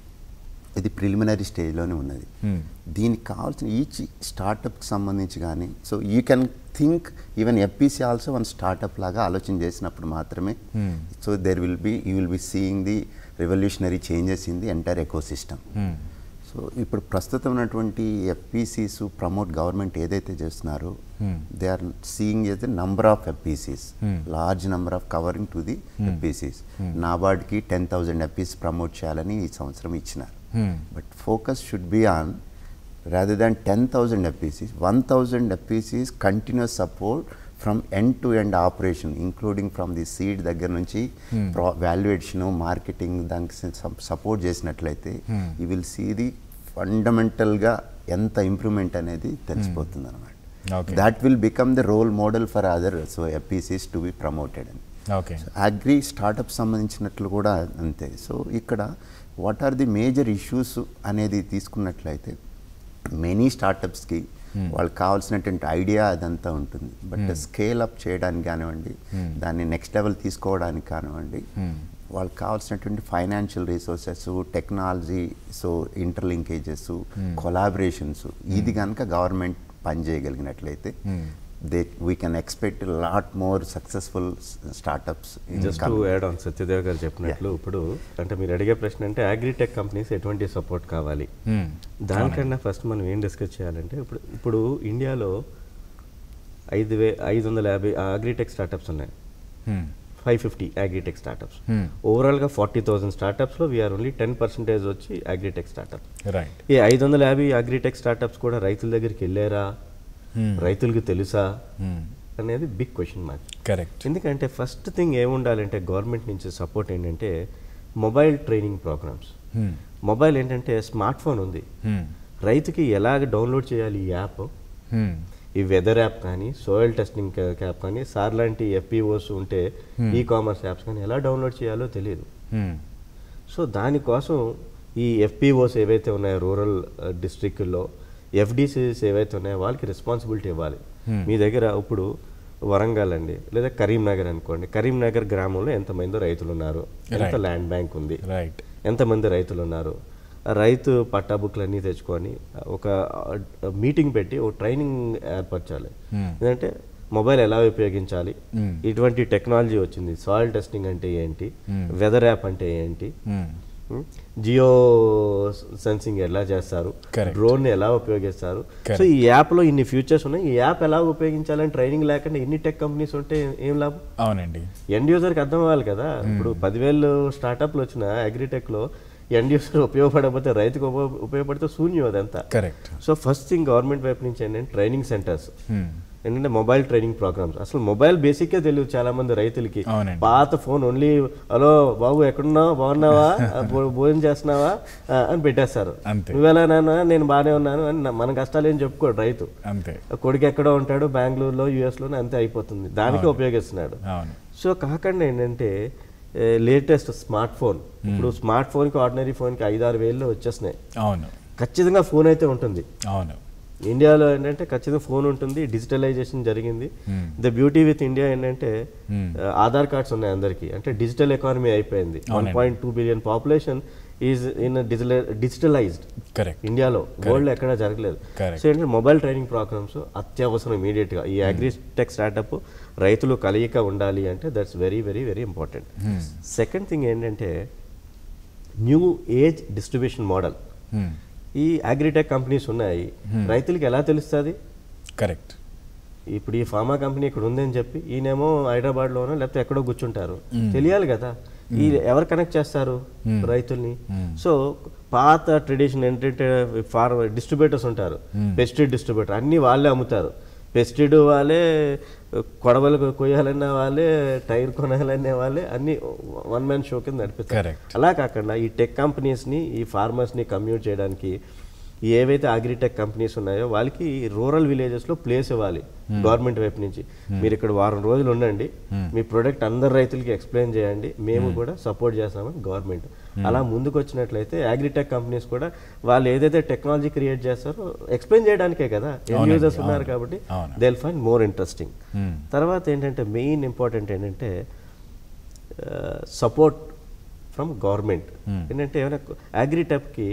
ఇది ప్రిలిమినరీ స్టేజ్లోనే ఉన్నది Hmm. దీనికి కావాల్సిన ఈచ్ స్టార్టప్కి సంబంధించి కానీ so you can think even FPC also one startup లాగా ఆలోచన చేసినప్పుడు మాత్రమే so there will be you will be seeing the revolutionary changes in the entire ecosystem so ఇప్పుడు ప్రస్తుతం ఉన్నటువంటి ఎఫ్పిసిస్ ప్రమోట్ గవర్నమెంట్ ఏదైతే చేస్తున్నారో they are seeing as the number of FPCs large number of covering to the FPCs నాబార్డ్కి ten thousand FPOs promote చేయాలని ఈ సంవత్సరం ఇచ్చినారు but focus should be on rather than 10,000 FPCs, 1,000 FPCs continuous support from end to end operation, including from the seed దగ్గర నుంచి valuation marketing దానికి support చేసినట్లయితే you will see the ఫండమెంటల్గా ఎంత ఇంప్రూవ్మెంట్ అనేది తెలిసిపోతుంది అనమాట Okay. That will become the role model for other so FPCs to be promoted అని ఓకే అగ్రి స్టార్టప్ సంబంధించినట్లు కూడా అంతే సో ఇక్కడ what are the major issues అనేది తీసుకున్నట్లయితే మెనీ స్టార్టప్స్కి వాళ్ళకి కావాల్సినటువంటి ఐడియా అదంతా ఉంటుంది బట్ స్కేల్ అప్ చేయడానికి కానివ్వండి దాన్ని నెక్స్ట్ లెవెల్ తీసుకోవడానికి కానివ్వండి వాళ్ళకి కావాల్సినటువంటి financial resources technology so interlinkages collaborations ఇది కనుక గవర్నమెంట్ పనిచేయగలిగినట్లయితే they we can expect lot more successful startups just to add on Satyadev garu చెప్పినట్లు ఇప్పుడు అంటే మీరు అడిగే ప్రశ్న అంటే అగ్రిటెక్ కంపెనీస్ ఎటువంటి సపోర్ట్ కావాలి దానికన్నా ఫస్ట్ మనం ఏం డిస్కస్ చేయాలంటే ఇప్పుడు ఇప్పుడు ఇండియాలో ఐదు వే ఐదు వందల యాభై అగ్రిటెక్ స్టార్టప్స్ ఉన్నాయి five fifty agritech startups Hmm. ఓవరాల్గా ఫార్టీ థౌసండ్ స్టార్టప్స్లో వీఆర్ ఓన్లీ టెన్ పర్సెంటేజ్ వచ్చి అగ్రిటెక్ స్టార్టప్ రైట్ ఈ ఐదు వందల యాభై అగ్రిటెక్ స్టార్టప్స్ కూడా రైతుల దగ్గరికి వెళ్ళారా రైతులకు తెలుసా అనేది బిగ్ క్వశ్చన్ మార్క్ కరెక్ట్ ఎందుకంటే ఫస్ట్ థింగ్ ఏముండాలంటే గవర్నమెంట్ నుంచి సపోర్ట్ ఏంటంటే మొబైల్ ట్రైనింగ్ ప్రోగ్రామ్స్ మొబైల్ ఏంటంటే స్మార్ట్ ఫోన్ ఉంది రైతుకి ఎలాగ డౌన్లోడ్ చేయాలి ఈ యాప్ ఈ వెదర్ యాప్ కానీ సోయిల్ టెస్టింగ్ యాప్ కానీ సార్ లాంటి ఎఫ్పిఓస్ ఉంటే ఈ కామర్స్ యాప్స్ కానీ ఎలా డౌన్లోడ్ చేయాలో తెలియదు సో దానికోసం ఈ ఎఫ్పిఓస్ ఏవైతే ఉన్నాయో రూరల్ డిస్ట్రిక్ట్లో ఎఫ్డిసిస్ ఏవైతే ఉన్నాయో వాళ్ళకి రెస్పాన్సిబిలిటీ ఇవ్వాలి మీ దగ్గర ఇప్పుడు వరంగల్ అండి లేదా కరీంనగర్ అనుకోండి కరీంనగర్ గ్రామంలో ఎంతమంది రైతులు ఉన్నారు ఎంత Right. ల్యాండ్ బ్యాంక్ ఉంది రైట్ ఎంతమంది రైతులు ఉన్నారు ఆ రైతు పట్టా బుక్లు అన్నీ తెచ్చుకొని ఒక మీటింగ్ పెట్టి ఒక ట్రైనింగ్ ఏర్పరచాలి ఎందుకంటే మొబైల్ ఎలా ఉపయోగించాలి ఇటువంటి టెక్నాలజీ వచ్చింది సాయిల్ టెస్టింగ్ అంటే ఏంటి వెదర్ యాప్ అంటే ఏంటి జియో సెన్సింగ్ ఎలా చేస్తారు Correct. డ్రోన్ ఎలా ఉపయోగిస్తారు Correct. సో ఈ యాప్ లో ఇన్ని ఫీచర్స్ ఉన్నాయి ఈ యాప్ ఎలా ఉపయోగించాలని ట్రైనింగ్ లేకుండా ఎన్ని టెక్ కంపెనీస్ ఉంటే ఏం లాభం అవునండి ఎండ్ యూజర్కి అర్థం అవ్వాలి కదా ఇప్పుడు పదివేలు స్టార్టప్లు వచ్చిన అగ్రిటెక్లో ఎండ్ యూజర్ ఉపయోగపడకపోతే రైతుకు ఉపయోగ- ఉపయోగపడితే శూన్యం అదంతా correct so first thing government వైపు నుంచి ఏంటంటే ట్రైనింగ్ సెంటర్స్ ఏంటంటే మొబైల్ ట్రైనింగ్ ప్రోగ్రామ్స్ అసలు మొబైల్ బేసిక్గా తెలియదు చాలా మంది రైతులకి అవునండి. పాత ఫోన్ ఓన్లీ హలో బాబు ఎక్కడున్నావు బాగున్నావా ఆ, భో- భోజనం చేస్తున్నావా ఆ, అని పెట్టేస్తారు అంతే. నువ్వెలా నాన్న నేను బాగానే ఉన్నాను అని నా- మన కష్టాలు ఏం చెప్పుకోడు రైతు అంతే కొడుకు ఎక్కడో ఉంటాడు బెంగళూరులో యూఎస్లోనే అంతే అయిపోతుంది దానికి ఉపయోగిస్తున్నాడు అవును సో కాకుండా ఏంటంటే లేటెస్ట్ స్మార్ట్ ఫోన్ ఇప్పుడు స్మార్ట్ ఫోన్కి ఆర్డినరీ ఫోన్కి ఐదు ఆరు వేల్లో వచ్చేస్తున్నాయి అవును ఖచ్చితంగా ఫోన్ అయితే ఉంటుంది అవును ఇండియాలో ఏంటంటే ఖచ్చితంగా ఫోన్ ఉంటుంది డిజిటలైజేషన్ జరిగింది ద బ్యూటీ విత్ ఇండియా ఏంటంటే ఆ, ఆధార్ కార్డ్స్ ఉన్నాయి అందరికీ అంటే డిజిటల్ ఎకానమీ అయిపోయింది one point two billion population is in digitalized correct ఇండియాలో వరల్డ్ ఎక్కడ జరగలేదు Correct. సో ఏంటంటే మొబైల్ ట్రైనింగ్ ప్రోగ్రామ్స్ అత్యవసరం ఇమీడియట్ గా ఈ అగ్రిటెక్ స్టార్టప్ రైతులు కలయిక ఉండాలి అంటే that's very very very important second thing ఏంటంటే న్యూ ఏజ్ డిస్ట్రిబ్యూషన్ మోడల్ ఈ అగ్రిటెక్ కంపెనీస్ ఉన్నాయి రైతులకి ఎలా తెలుస్తుంది కరెక్ట్ ఇప్పుడు ఈ ఫార్మా కంపెనీ ఇక్కడ ఉందని చెప్పి ఈయనేమో హైదరాబాద్లోనో లేకపోతే ఎక్కడో కూర్చుంటారు తెలియాలి కదా ఈ ఎవరు కనెక్ట్ చేస్తారు రైతుల్ని సో పాత ట్రెడిషన్ ఏంటంటే ఫార్మ డిస్ట్రిబ్యూటర్స్ ఉంటారు పెస్టిడ్ డిస్ట్రిబ్యూటర్ అన్ని వాళ్ళే అమ్ముతారు పెస్టిడ్ వాళ్ళే కొడవలు కొయ్యాలన్న వాళ్ళే టైర్ కొనాలనే వాళ్ళే అన్ని వన్ మ్యాన్ షో కింద నడిపిస్తారు Correct. అలా కాకుండా ఈ టెక్ కంపెనీస్ని ఈ ఫార్మర్స్ని కమ్యూట్ చేయడానికి ఈ ఏవైతే అగ్రిటెక్ కంపెనీస్ ఉన్నాయో వాళ్ళకి రూరల్ విలేజెస్లో ప్లేస్ ఇవ్వాలి గవర్నమెంట్ వైపు నుంచి మీరు ఇక్కడ వారం రోజులు ఉండండి మీ ప్రొడక్ట్ అందరు రైతులకి ఎక్స్ప్లెయిన్ చేయండి మేము కూడా సపోర్ట్ చేస్తామని గవర్నమెంట్ అలా ముందుకు వచ్చినట్లయితే అగ్రిటెక్ కంపెనీస్ కూడా వాళ్ళు ఏదైతే టెక్నాలజీ క్రియేట్ చేస్తారో ఎక్స్ప్లెయిన్ చేయడానికే కదా ఎండ్ అవునండి, యూజర్స్ ఉన్నారు అవును, కాబట్టి అవును. దే ఫైండ్ మోర్ ఇంట్రెస్టింగ్ తర్వాత ఏంటంటే మెయిన్ ఇంపార్టెంట్ ఏంటంటే సపోర్ట్ ఫ్రమ్ గవర్నమెంట్ ఏంటంటే ఏమైనా అగ్రిటెప్కి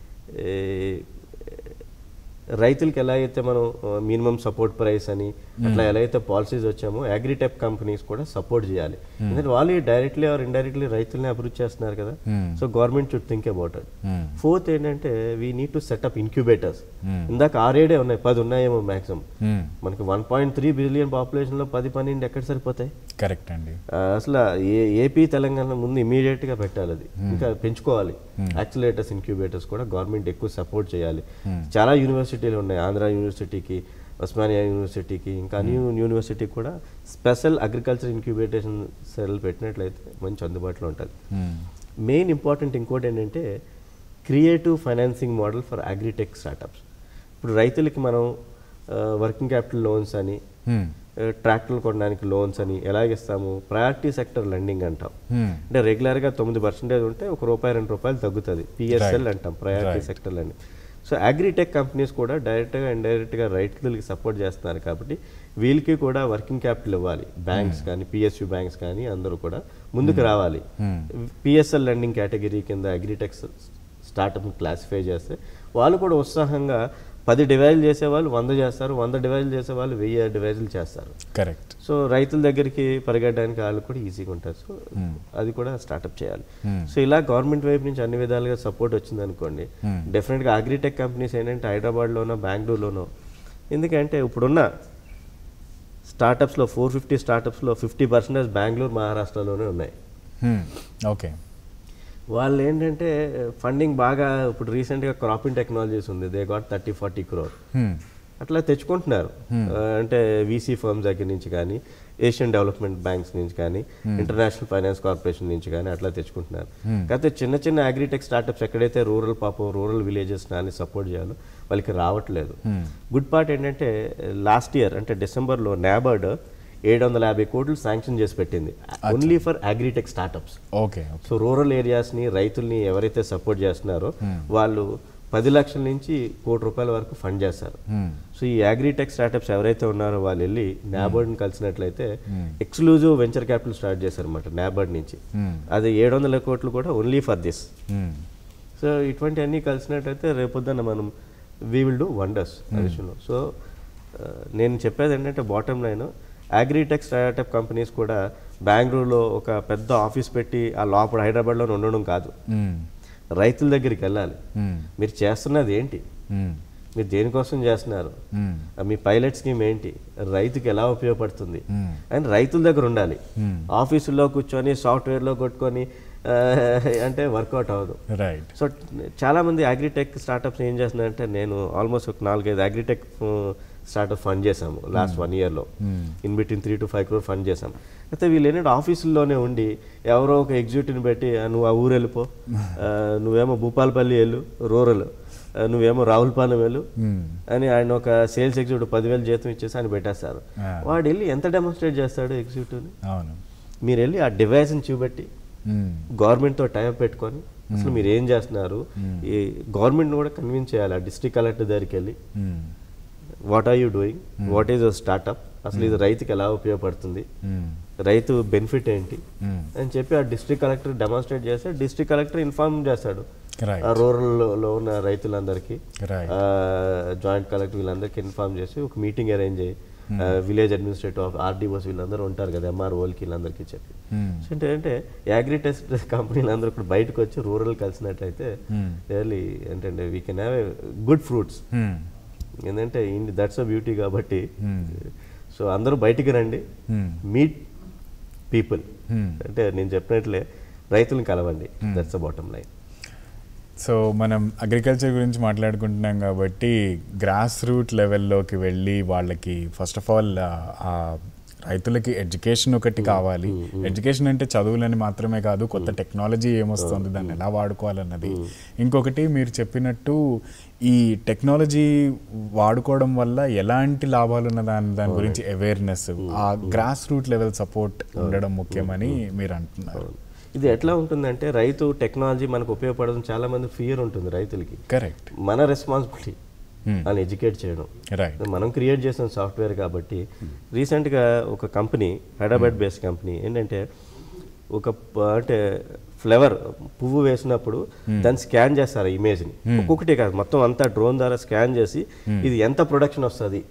రైతులకి ఎలా అయితే మనం మినిమం సపోర్ట్ ప్రైస్ అని అట్లా ఎలా అయితే పాలసీస్ వచ్చామో అగ్రిటెప్ కంపెనీస్ కూడా సపోర్ట్ చేయాలి ఎందుకంటే వాళ్ళు డైరెక్ట్లీ ఆర్ ఇండైరెక్ట్లీ రైతుల్ని అభివృద్ధి చేస్తున్నారు కదా so government should think about it fourth ఏంటంటే we need to set up incubators ఇందాక ఆరేడే ఉన్నాయి పది ఉన్నాయేమో మాక్సిమం మనకి వన్ పాయింట్ త్రీ బిలియన్ పాపులేషన్లో పది పన్నెండు ఎక్కడ సరిపోతాయి కరెక్ట్ అండి ఆ, అసలు ఏ ఏపీ తెలంగాణ ముందు ఇమీడియట్ గా పెట్టాలి అది ఇంకా పెంచుకోవాలి యాక్సిలేటర్స్ ఇన్క్యుబేటర్స్ కూడా గవర్నమెంట్ ఎక్కువ సపోర్ట్ చేయాలి చాలా యూనివర్సిటీలు ఉన్నాయి ఆంధ్ర యూనివర్సిటీకి ఉస్మానియా యూనివర్సిటీకి ఇంకా అన్ని యూనివర్సిటీకి కూడా స్పెషల్ అగ్రికల్చర్ ఇన్క్యుబేటేషన్ సెల్ పెట్టినట్లయితే మంచి అందుబాటులో ఉంటుంది మెయిన్ ఇంపార్టెంట్ ఇంకోటి ఏంటంటే creative financing model for agritech startups ఇప్పుడు రైతులకి మనం వర్కింగ్ క్యాపిటల్ లోన్స్ అని ట్రాక్టర్లు కొనడానికి లోన్స్ అని ఎలాగిస్తాము ప్రయారిటీ సెక్టర్ లెండింగ్ అంటాం అంటే రెగ్యులర్గా తొమ్మిది పర్సెంటేజ్ ఉంటే ఒక రూపాయి రెండు రూపాయలు తగ్గుతుంది పిఎస్ఎల్ అంటాం priority sector lending so agritech companies కూడా డైరెక్ట్గా ఇండైరెక్ట్గా రైతులకి సపోర్ట్ చేస్తున్నారు కాబట్టి వీళ్ళకి కూడా వర్కింగ్ క్యాపిటల్ ఇవ్వాలి బ్యాంక్స్ కానీ పిఎస్యు బ్యాంక్స్ కానీ అందరూ కూడా ముందుకు రావాలి పిఎస్ఎల్ లెండింగ్ కేటగిరీ కింద అగ్రిటెక్ స్టార్టప్ క్లాసిఫై చేస్తే వాళ్ళు కూడా ఉత్సాహంగా పది డివైజులు చేసేవాళ్ళు వంద చేస్తారు వంద డివైజులు చేసేవాళ్ళు వెయ్యి డివైజులు చేస్తారు కరెక్ట్ సో రైతుల దగ్గరికి పరిగెట్టడానికి వాళ్ళు కూడా ఈజీగా ఉంటారు సో అది కూడా స్టార్ట్అప్ చేయాలి సో ఇలా గవర్నమెంట్ వైపు నుంచి అన్ని విధాలుగా సపోర్ట్ వచ్చింది అనుకోండి డెఫినెట్గా అగ్రిటెక్ కంపెనీస్ ఏంటంటే హైదరాబాద్లోనో బెంగళూరులోనో ఎందుకంటే ఇప్పుడున్న స్టార్టప్స్లో ఫోర్ ఫిఫ్టీ స్టార్టప్స్లో ఫిఫ్టీ పర్సెంటేజ్ బెంగళూరు మహారాష్ట్రలోనే ఉన్నాయి ఓకే వాళ్ళు ఏంటంటే ఫండింగ్ బాగా ఇప్పుడు రీసెంట్గా క్రాపింగ్ టెక్నాలజీస్ ఉంది they got thirty forty crore అట్లా తెచ్చుకుంటున్నారు ఆ, అంటే వీసీ ఫర్మ్స్ దగ్గర నుంచి కానీ ఏషియన్ డెవలప్మెంట్ బ్యాంక్స్ నుంచి కానీ ఇంటర్నేషనల్ ఫైనాన్స్ కార్పొరేషన్ నుంచి కానీ అట్లా తెచ్చుకుంటున్నారు కాకపోతే చిన్న చిన్న అగ్రిటెక్ స్టార్టప్స్ ఎక్కడైతే రూరల్ పాపం రూరల్ విలేజెస్ కానీ సపోర్ట్ చేయాలో వాళ్ళకి రావట్లేదు గుడ్ పార్ట్ ఏంటంటే లాస్ట్ ఇయర్ అంటే డిసెంబర్లో నాబర్డ్ ఏడు వందల యాభై కోట్లు శాంక్షన్ చేసి పెట్టింది only for agritech startups okay so rural ఏరియాస్ని రైతుల్ని ఎవరైతే సపోర్ట్ చేస్తున్నారో వాళ్ళు పది లక్షల నుంచి కోటి రూపాయల వరకు ఫండ్ చేస్తారు సో ఈ అగ్రిటెక్ స్టార్టప్స్ ఎవరైతే ఉన్నారో వాళ్ళు వెళ్ళి నాబర్డ్ని కలిసినట్లయితే ఎక్స్క్లూజివ్ వెంచర్ క్యాపిటల్ స్టార్ట్ చేశారు అనమాట నాబర్డ్ నుంచి అది ఏడు వందల కోట్లు కూడా ఓన్లీ ఫర్ దిస్ సో ఇటువంటి అన్నీ కలిసినట్టయితే రేపొద్దున మనం వీ విల్ డూ వండర్స్ ఆ విషయంలో సో ఆ, నేను చెప్పేది ఏంటంటే bottom line agritech startup companies కూడా బెంగళూరులో ఒక పెద్ద ఆఫీస్ పెట్టి ఆ లోపల హైదరాబాద్లో ఉండడం కాదు రైతుల దగ్గరికి వెళ్ళాలి మీరు చేస్తున్నది ఏంటి మీరు దేనికోసం చేస్తున్నారు ఆ మీ పైలట్ స్కీమ్ ఏంటి రైతుకి ఎలా ఉపయోగపడుతుంది అని రైతుల దగ్గర ఉండాలి ఆఫీసుల్లో కూర్చొని సాఫ్ట్వేర్లో కొట్టుకొని ఆ, అంటే వర్కౌట్ అవ్వదు రైట్ సో చాలా మంది అగ్రిటెక్ స్టార్టప్స్ ఏం చేస్తున్నారంటే నేను ఆల్మోస్ట్ ఒక నాలుగైదు అగ్రిటెక్ స్టార్టప్ ఫండ్ చేశాము లాస్ట్ వన్ ఇయర్లో in between three to five crore fund చేశాం అయితే వీళ్ళు ఏంటంటే ఆఫీసుల్లోనే ఉండి ఎవరో ఒక ఎగ్జిక్యూటివ్ని పెట్టి "ఆ, నువ్వు ఆ ఊరు వెళ్ళిపో ఆ, నువ్వేమో భూపాలపల్లి వెళ్ళు రూరల్ ఆ, నువ్వేమో రావులపాలెం వెళ్ళు అని ఆయన ఒక సేల్స్ ఎగ్జిక్యూటివ్ పదివేలు జీతం ఇచ్చేసి ఆయన పెట్టేస్తారు ఆ. వాడు వెళ్ళి ఎంత డెమోన్స్ట్రేట్ చేస్తాడు ఎగ్జిక్యూటివ్ని అవును మీరు వెళ్ళి ఆ డివైస్ని చూపెట్టి గవర్నమెంట్తో టైప్ పెట్టుకొని అసలు మీరు ఏం చేస్తున్నారు ఈ గవర్నమెంట్ కూడా కన్విన్స్ చేయాలి ఆ డిస్ట్రిక్ట్ కలెక్టర్ దగ్గరికి వెళ్ళి what are you doing what is startup అసలు ఇది రైతుకి ఎలా ఉపయోగపడుతుంది రైతు బెనిఫిట్ ఏంటి అని చెప్పి ఆ డిస్ట్రిక్ట్ కలెక్టర్ డెమాన్స్ట్రేట్ చేస్తే డిస్ట్రిక్ట్ కలెక్టర్ ఇన్ఫార్మ్ చేస్తాడు Right. ఆ రూరల్ లో ఉన్న రైతులందరికీ Right. జాయింట్ కలెక్టర్ వీళ్ళందరికీ ఇన్ఫార్మ్ చేసి ఒక మీటింగ్ అరేంజ్ అయ్యి విలేజ్ అడ్మినిస్ట్రేటివ్ ఆఫ్ ఆర్డీఓస్ వీళ్ళందరూ ఉంటారు కదా ఎంఆర్ఓలకి వీళ్ళందరికీ చెప్పి సో అంటే అంటే యాగ్రి టెస్ట్ కంపెనీలు అందరూ ఇప్పుడు బయటకు వచ్చి రూరల్ కలిసినట్లయితే రియల్లీ ఏంటంటే we can have a good fruits ఏంటంటే దట్స్ అ బ్యూటీ కాబట్టి సో అందరూ బయటికి రండి మీట్ పీపుల్ అంటే నేను చెప్పినట్లే రైతులను కలవండి that's a bottom line so మనం అగ్రికల్చర్ గురించి మాట్లాడుకుంటున్నాం కాబట్టి గ్రాస్ రూట్ లెవెల్లోకి వెళ్ళి వాళ్ళకి ఫస్ట్ ఆఫ్ ఆల్ ఆ రైతులకి ఎడ్యుకేషన్ ఒకటి కావాలి ఎడ్యుకేషన్ అంటే చదువులని మాత్రమే కాదు కొత్త టెక్నాలజీ ఏమొస్తుంది దాన్ని ఎలా వాడుకోవాలన్నది ఇంకొకటి మీరు చెప్పినట్టు ఈ టెక్నాలజీ వాడుకోవడం వల్ల ఎలాంటి లాభాలు ఉన్న దాని దాని గురించి అవేర్నెస్ ఆ గ్రాస్ రూట్ లెవెల్ సపోర్ట్ ఉండడం ముఖ్యమని మీరు అంటున్నారు ఇది ఎట్లా ఉంటుందంటే రైతు టెక్నాలజీ మనకు ఉపయోగపడడం చాలా మంది ఫియర్ ఉంటుంది రైతులకి కరెక్ట్ మన రెస్పాన్సిబిలిటీ అని ఎడ్యుకేట్ చేయడం రైట్ మనం క్రియేట్ చేసిన సాఫ్ట్వేర్ కాబట్టి రీసెంట్గా ఒక కంపెనీ హైదరాబాద్ బేస్డ్ కంపెనీ ఏంటంటే ఒక ప- అంటే ఫ్లవర్ పువ్వు వేసినప్పుడు దాన్ని స్కాన్ చేస్తారు ఆ ఇమేజ్ని ఒక్కొక్కటి కాదు మొత్తం అంతా డ్రోన్ ద్వారా స్కాన్ చేసి ఇది ఎంత ప్రొడక్షన్ వస్తుంది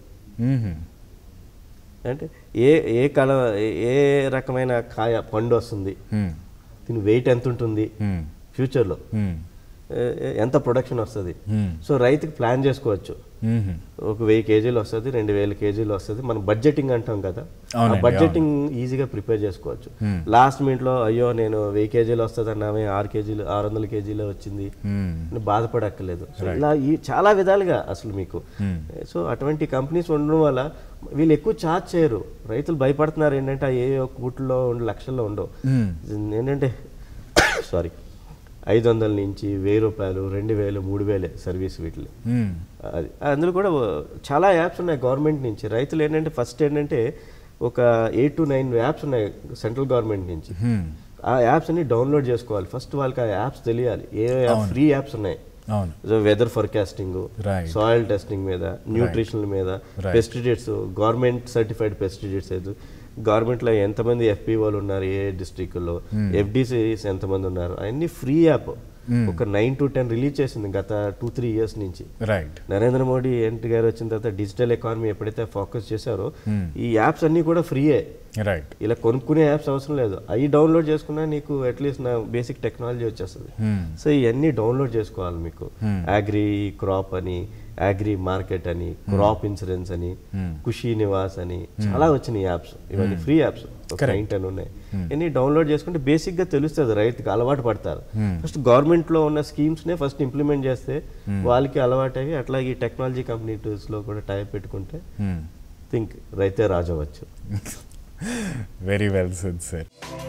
అంటే ఏ ఏ కల ఏ- ఏ రకమైన కాయ పండు వస్తుంది దీని వెయిట్ ఎంత ఉంటుంది ఫ్యూచర్లో ఏ- ఏ- ఎంత ప్రొడక్షన్ వస్తుంది సో రైతుకి ప్లాన్ చేసుకోవచ్చు ఒక వెయ్యి కేజీలు వస్తుంది రెండు వేల కేజీలు వస్తుంది మనం బడ్జెటింగ్ అంటాం కదా ఆ అవునండి, బడ్జెటింగ్ ఈజీగా ప్రిపేర్ చేసుకోవచ్చు లాస్ట్ మినిట్లో అయ్యో నేను వెయ్యి కేజీలు వస్తుంది అన్నామే ఆరు కేజీలు ఆరు వందల కేజీలు వచ్చింది అని బాధపడక్కర్లేదు సో ఇలా ఈ చాలా విధాలుగా అసలు మీకు సో అటువంటి కంపెనీస్ ఉండడం వల్ల వీళ్ళు ఎక్కువ ఛార్జ్ చేయరు రైతులు భయపడుతున్నారు ఏంటంటే ఆ ఏ కోట్లలో ఉండి లక్షల్లో ఉండవు ఏంటంటే సారీ ఐదు వందల నుంచి వెయ్యి రూపాయలు రెండు వేలు మూడు వేలే సర్వీస్ వీటిలో అది అందులో కూడా చాలా యాప్స్ ఉన్నాయి గవర్నమెంట్ నుంచి రైతులు ఏంటంటే ఫస్ట్ ఏంటంటే ఒక ఎయిట్ టు నైన్ యాప్స్ ఉన్నాయి సెంట్రల్ గవర్నమెంట్ నుంచి ఆ యాప్స్ అన్ని డౌన్లోడ్ చేసుకోవాలి ఫస్ట్ వాళ్ళకి ఆ యాప్స్ తెలియాలి ఏ ఫ్రీ యాప్స్ ఉన్నాయి అవును weather forecasting Right. Soil testing మీద న్యూట్రిషనల్ మీద Right. Pesticides government certified pesticides అయితే గవర్నమెంట్లో ఎంతమంది ఎఫ్పిఓలు ఉన్నారు ఏ డిస్ట్రిక్ట్లో ఎఫ్డిసిస్ ఎంతమంది ఉన్నారు అవన్నీ ఫ్రీ యాప్ ఒక నైన్ టు టెన్ రిలీజ్ చేసింది గత టూ త్రీ ఇయర్స్ నుంచి రైట్ నరేంద్ర మోడీ ఎన్టీ గారు వచ్చిన తర్వాత డిజిటల్ ఎకానమీ ఎప్పుడైతే ఫోకస్ చేశారో ఈ యాప్స్ అన్నీ కూడా ఫ్రీయే రైట్ ఇలా కొనుక్కునే యాప్స్ అవసరం లేదు అవి డౌన్లోడ్ చేసుకున్నా నీకు అట్లీస్ట్ నా బేసిక్ టెక్నాలజీ వచ్చేస్తుంది సో ఇవన్నీ డౌన్లోడ్ చేసుకోవాలి మీకు అగ్రి క్రాప్ అని అగ్రి మార్కెట్ అని క్రాప్ ఇన్సూరెన్స్ అని ఖుషీ నివాస్ అని చాలా వచ్చినాయి యాప్స్ ఇవన్నీ ఫ్రీ యాప్స్ ఒక నైన్ టెన్ ఉన్నాయి ఇవన్నీ డౌన్లోడ్ చేసుకుంటే బేసిక్ గా తెలుస్తుంది రైతుకి అలవాటు పడతారు ఫస్ట్ గవర్నమెంట్ లో ఉన్న స్కీమ్స్ నే ఫస్ట్ ఇంప్లిమెంట్ చేస్తే వాళ్ళకి అలవాటు అయ్యి అట్లాగే ఈ టెక్నాలజీ కంపెనీ టూల్స్ లో కూడా టైప్ పెట్టుకుంటే థింక్ రైతే రాజవచ్చు very well said sir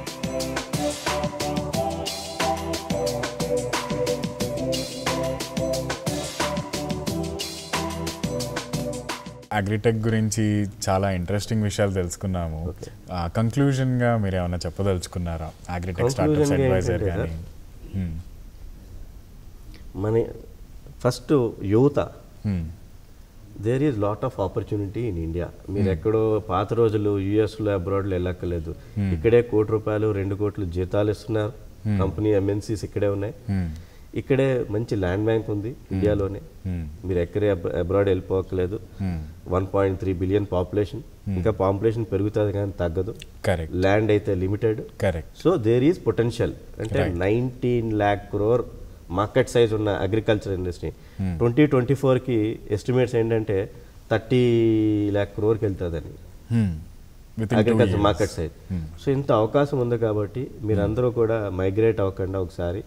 agritech గురించి చాలా ఇంట్రెస్టింగ్ విషయాలు తెలుసుకున్నాము కంక్లూజన్ గా మీరు ఏమైనా చెప్పదలుచుకున్నారా అగ్రిటెక్ స్టార్టప్స్ Conclusion గా అడ్వైజర్ ఏంటంటే కానీ Hmm. మన ఫస్ట్ యువత Hmm. There is lot of opportunity in India మీరు ఎక్కడో పాత రోజులు యుఎస్లో అబ్రాడ్లో వెళ్ళక్కర్లేదు ఇక్కడే కోటి రూపాయలు రెండు కోట్లు జీతాలు ఇస్తున్నారు కంపెనీ ఎంఎన్సీస్ ఇక్కడే ఉన్నాయి ఇక్కడే మంచి ల్యాండ్ బ్యాంక్ ఉంది ఇండియాలోనే మీరు ఎక్కడే అబ్రాడ్ వెళ్ళిపోకలేదు one point three billion population ఇంకా పాపులేషన్ పెరుగుతుంది కానీ తగ్గదు కరెక్ట్ ల్యాండ్ అయితే limited correct so there is potential అంటే nineteen lakh crore market size ఉన్న అగ్రికల్చర్ ఇండస్ట్రీ ట్వంటీ ట్వంటీ ఫోర్కి ఎస్టిమేట్స్ ఏంటంటే థర్టీ ల్యాక్ క్రోర్కి వెళ్తుందని అగ్రికల్చర్ మార్కెట్ సైజ్ సో ఇంత అవకాశం ఉంది కాబట్టి మీరందరూ కూడా మైగ్రేట్ అవ్వకుండా ఒకసారి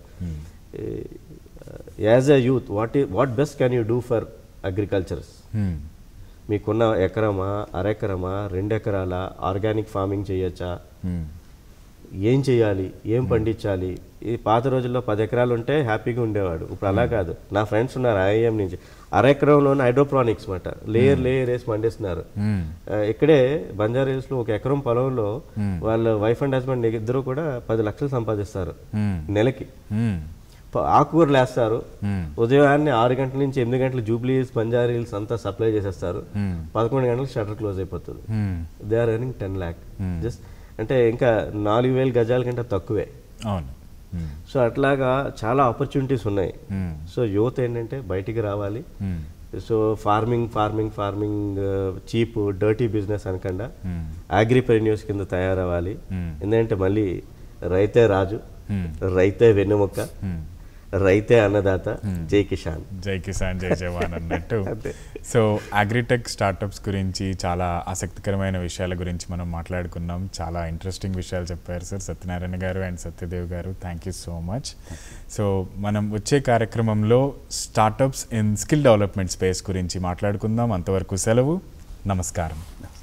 as a youth what what best can you do for అగ్రికల్చర్స్ మీకున్న ఎకరమా అరెకరమా రెండు ఎకరాల ఆర్గానిక్ ఫార్మింగ్ చేయొచ్చా ఏం చేయాలి ఏం పండించాలి ఈ పాత రోజుల్లో పది ఎకరాలు ఉంటే హ్యాపీగా ఉండేవాడు ఇప్పుడు అలా కాదు నా ఫ్రెండ్స్ ఉన్నారు ఐఐఎం నుంచి అర ఎకరంలోనే హైడ్రోప్రానిక్స్ మాట లేయర్ లేయర్ వేసి పండిస్తున్నారు ఆ, ఇక్కడే బంజారా హిల్స్ లో ఒక ఎకరం పొలంలో వాళ్ళ వైఫ్ అండ్ హస్బెండ్ ఇద్దరు కూడా పది లక్షలు సంపాదిస్తారు నెలకి మ్మ్. ప- ఆకుకూరలు వేస్తారు మ్మ్. ఉదయాన్నే ఆరు గంటల నుంచి ఎనిమిది గంటలు జూబ్లీ హిల్స్ బంజారా హిల్స్ అంతా సప్లై చేసేస్తారు మ్మ్. పదకొండు గంటలకు షటర్ క్లోజ్ అయిపోతుంది మ్మ్. They are earning ten lakh just అంటే ఇంకా నాలుగు వేల గజాల కంటే తక్కువే అవును మ్మ్. సో అట్లాగా చాలా ఆపర్చునిటీస్ ఉన్నాయి మ్మ్. సో యువత ఏంటంటే బయటికి రావాలి మ్మ్. So farming farming farming cheap dirty business అనకుండా మ్మ్. అగ్రిప్రెన్యూస్ కింద తయారవ్వాలి మ్మ్. ఎందుకంటే మళ్ళీ రైతే రాజు మ్మ్. రైతే వెన్నెముక్క మ్మ్. రైతే అన్నదాత జై కిషాన్ జై కిసాన్ జై జవాన్ అన్నట్టు అంతే. సో అగ్రిటెక్ స్టార్టప్స్ గురించి చాలా ఆసక్తికరమైన విషయాల గురించి మనం మాట్లాడుకున్నాం చాలా ఇంట్రెస్టింగ్ విషయాలు చెప్పారు సార్ సత్యనారాయణ గారు and Satyadev garu thank you so much so మనం వచ్చే కార్యక్రమంలో startups in skill development space గురించి మాట్లాడుకుందాం అంతవరకు సెలవు నమస్కారం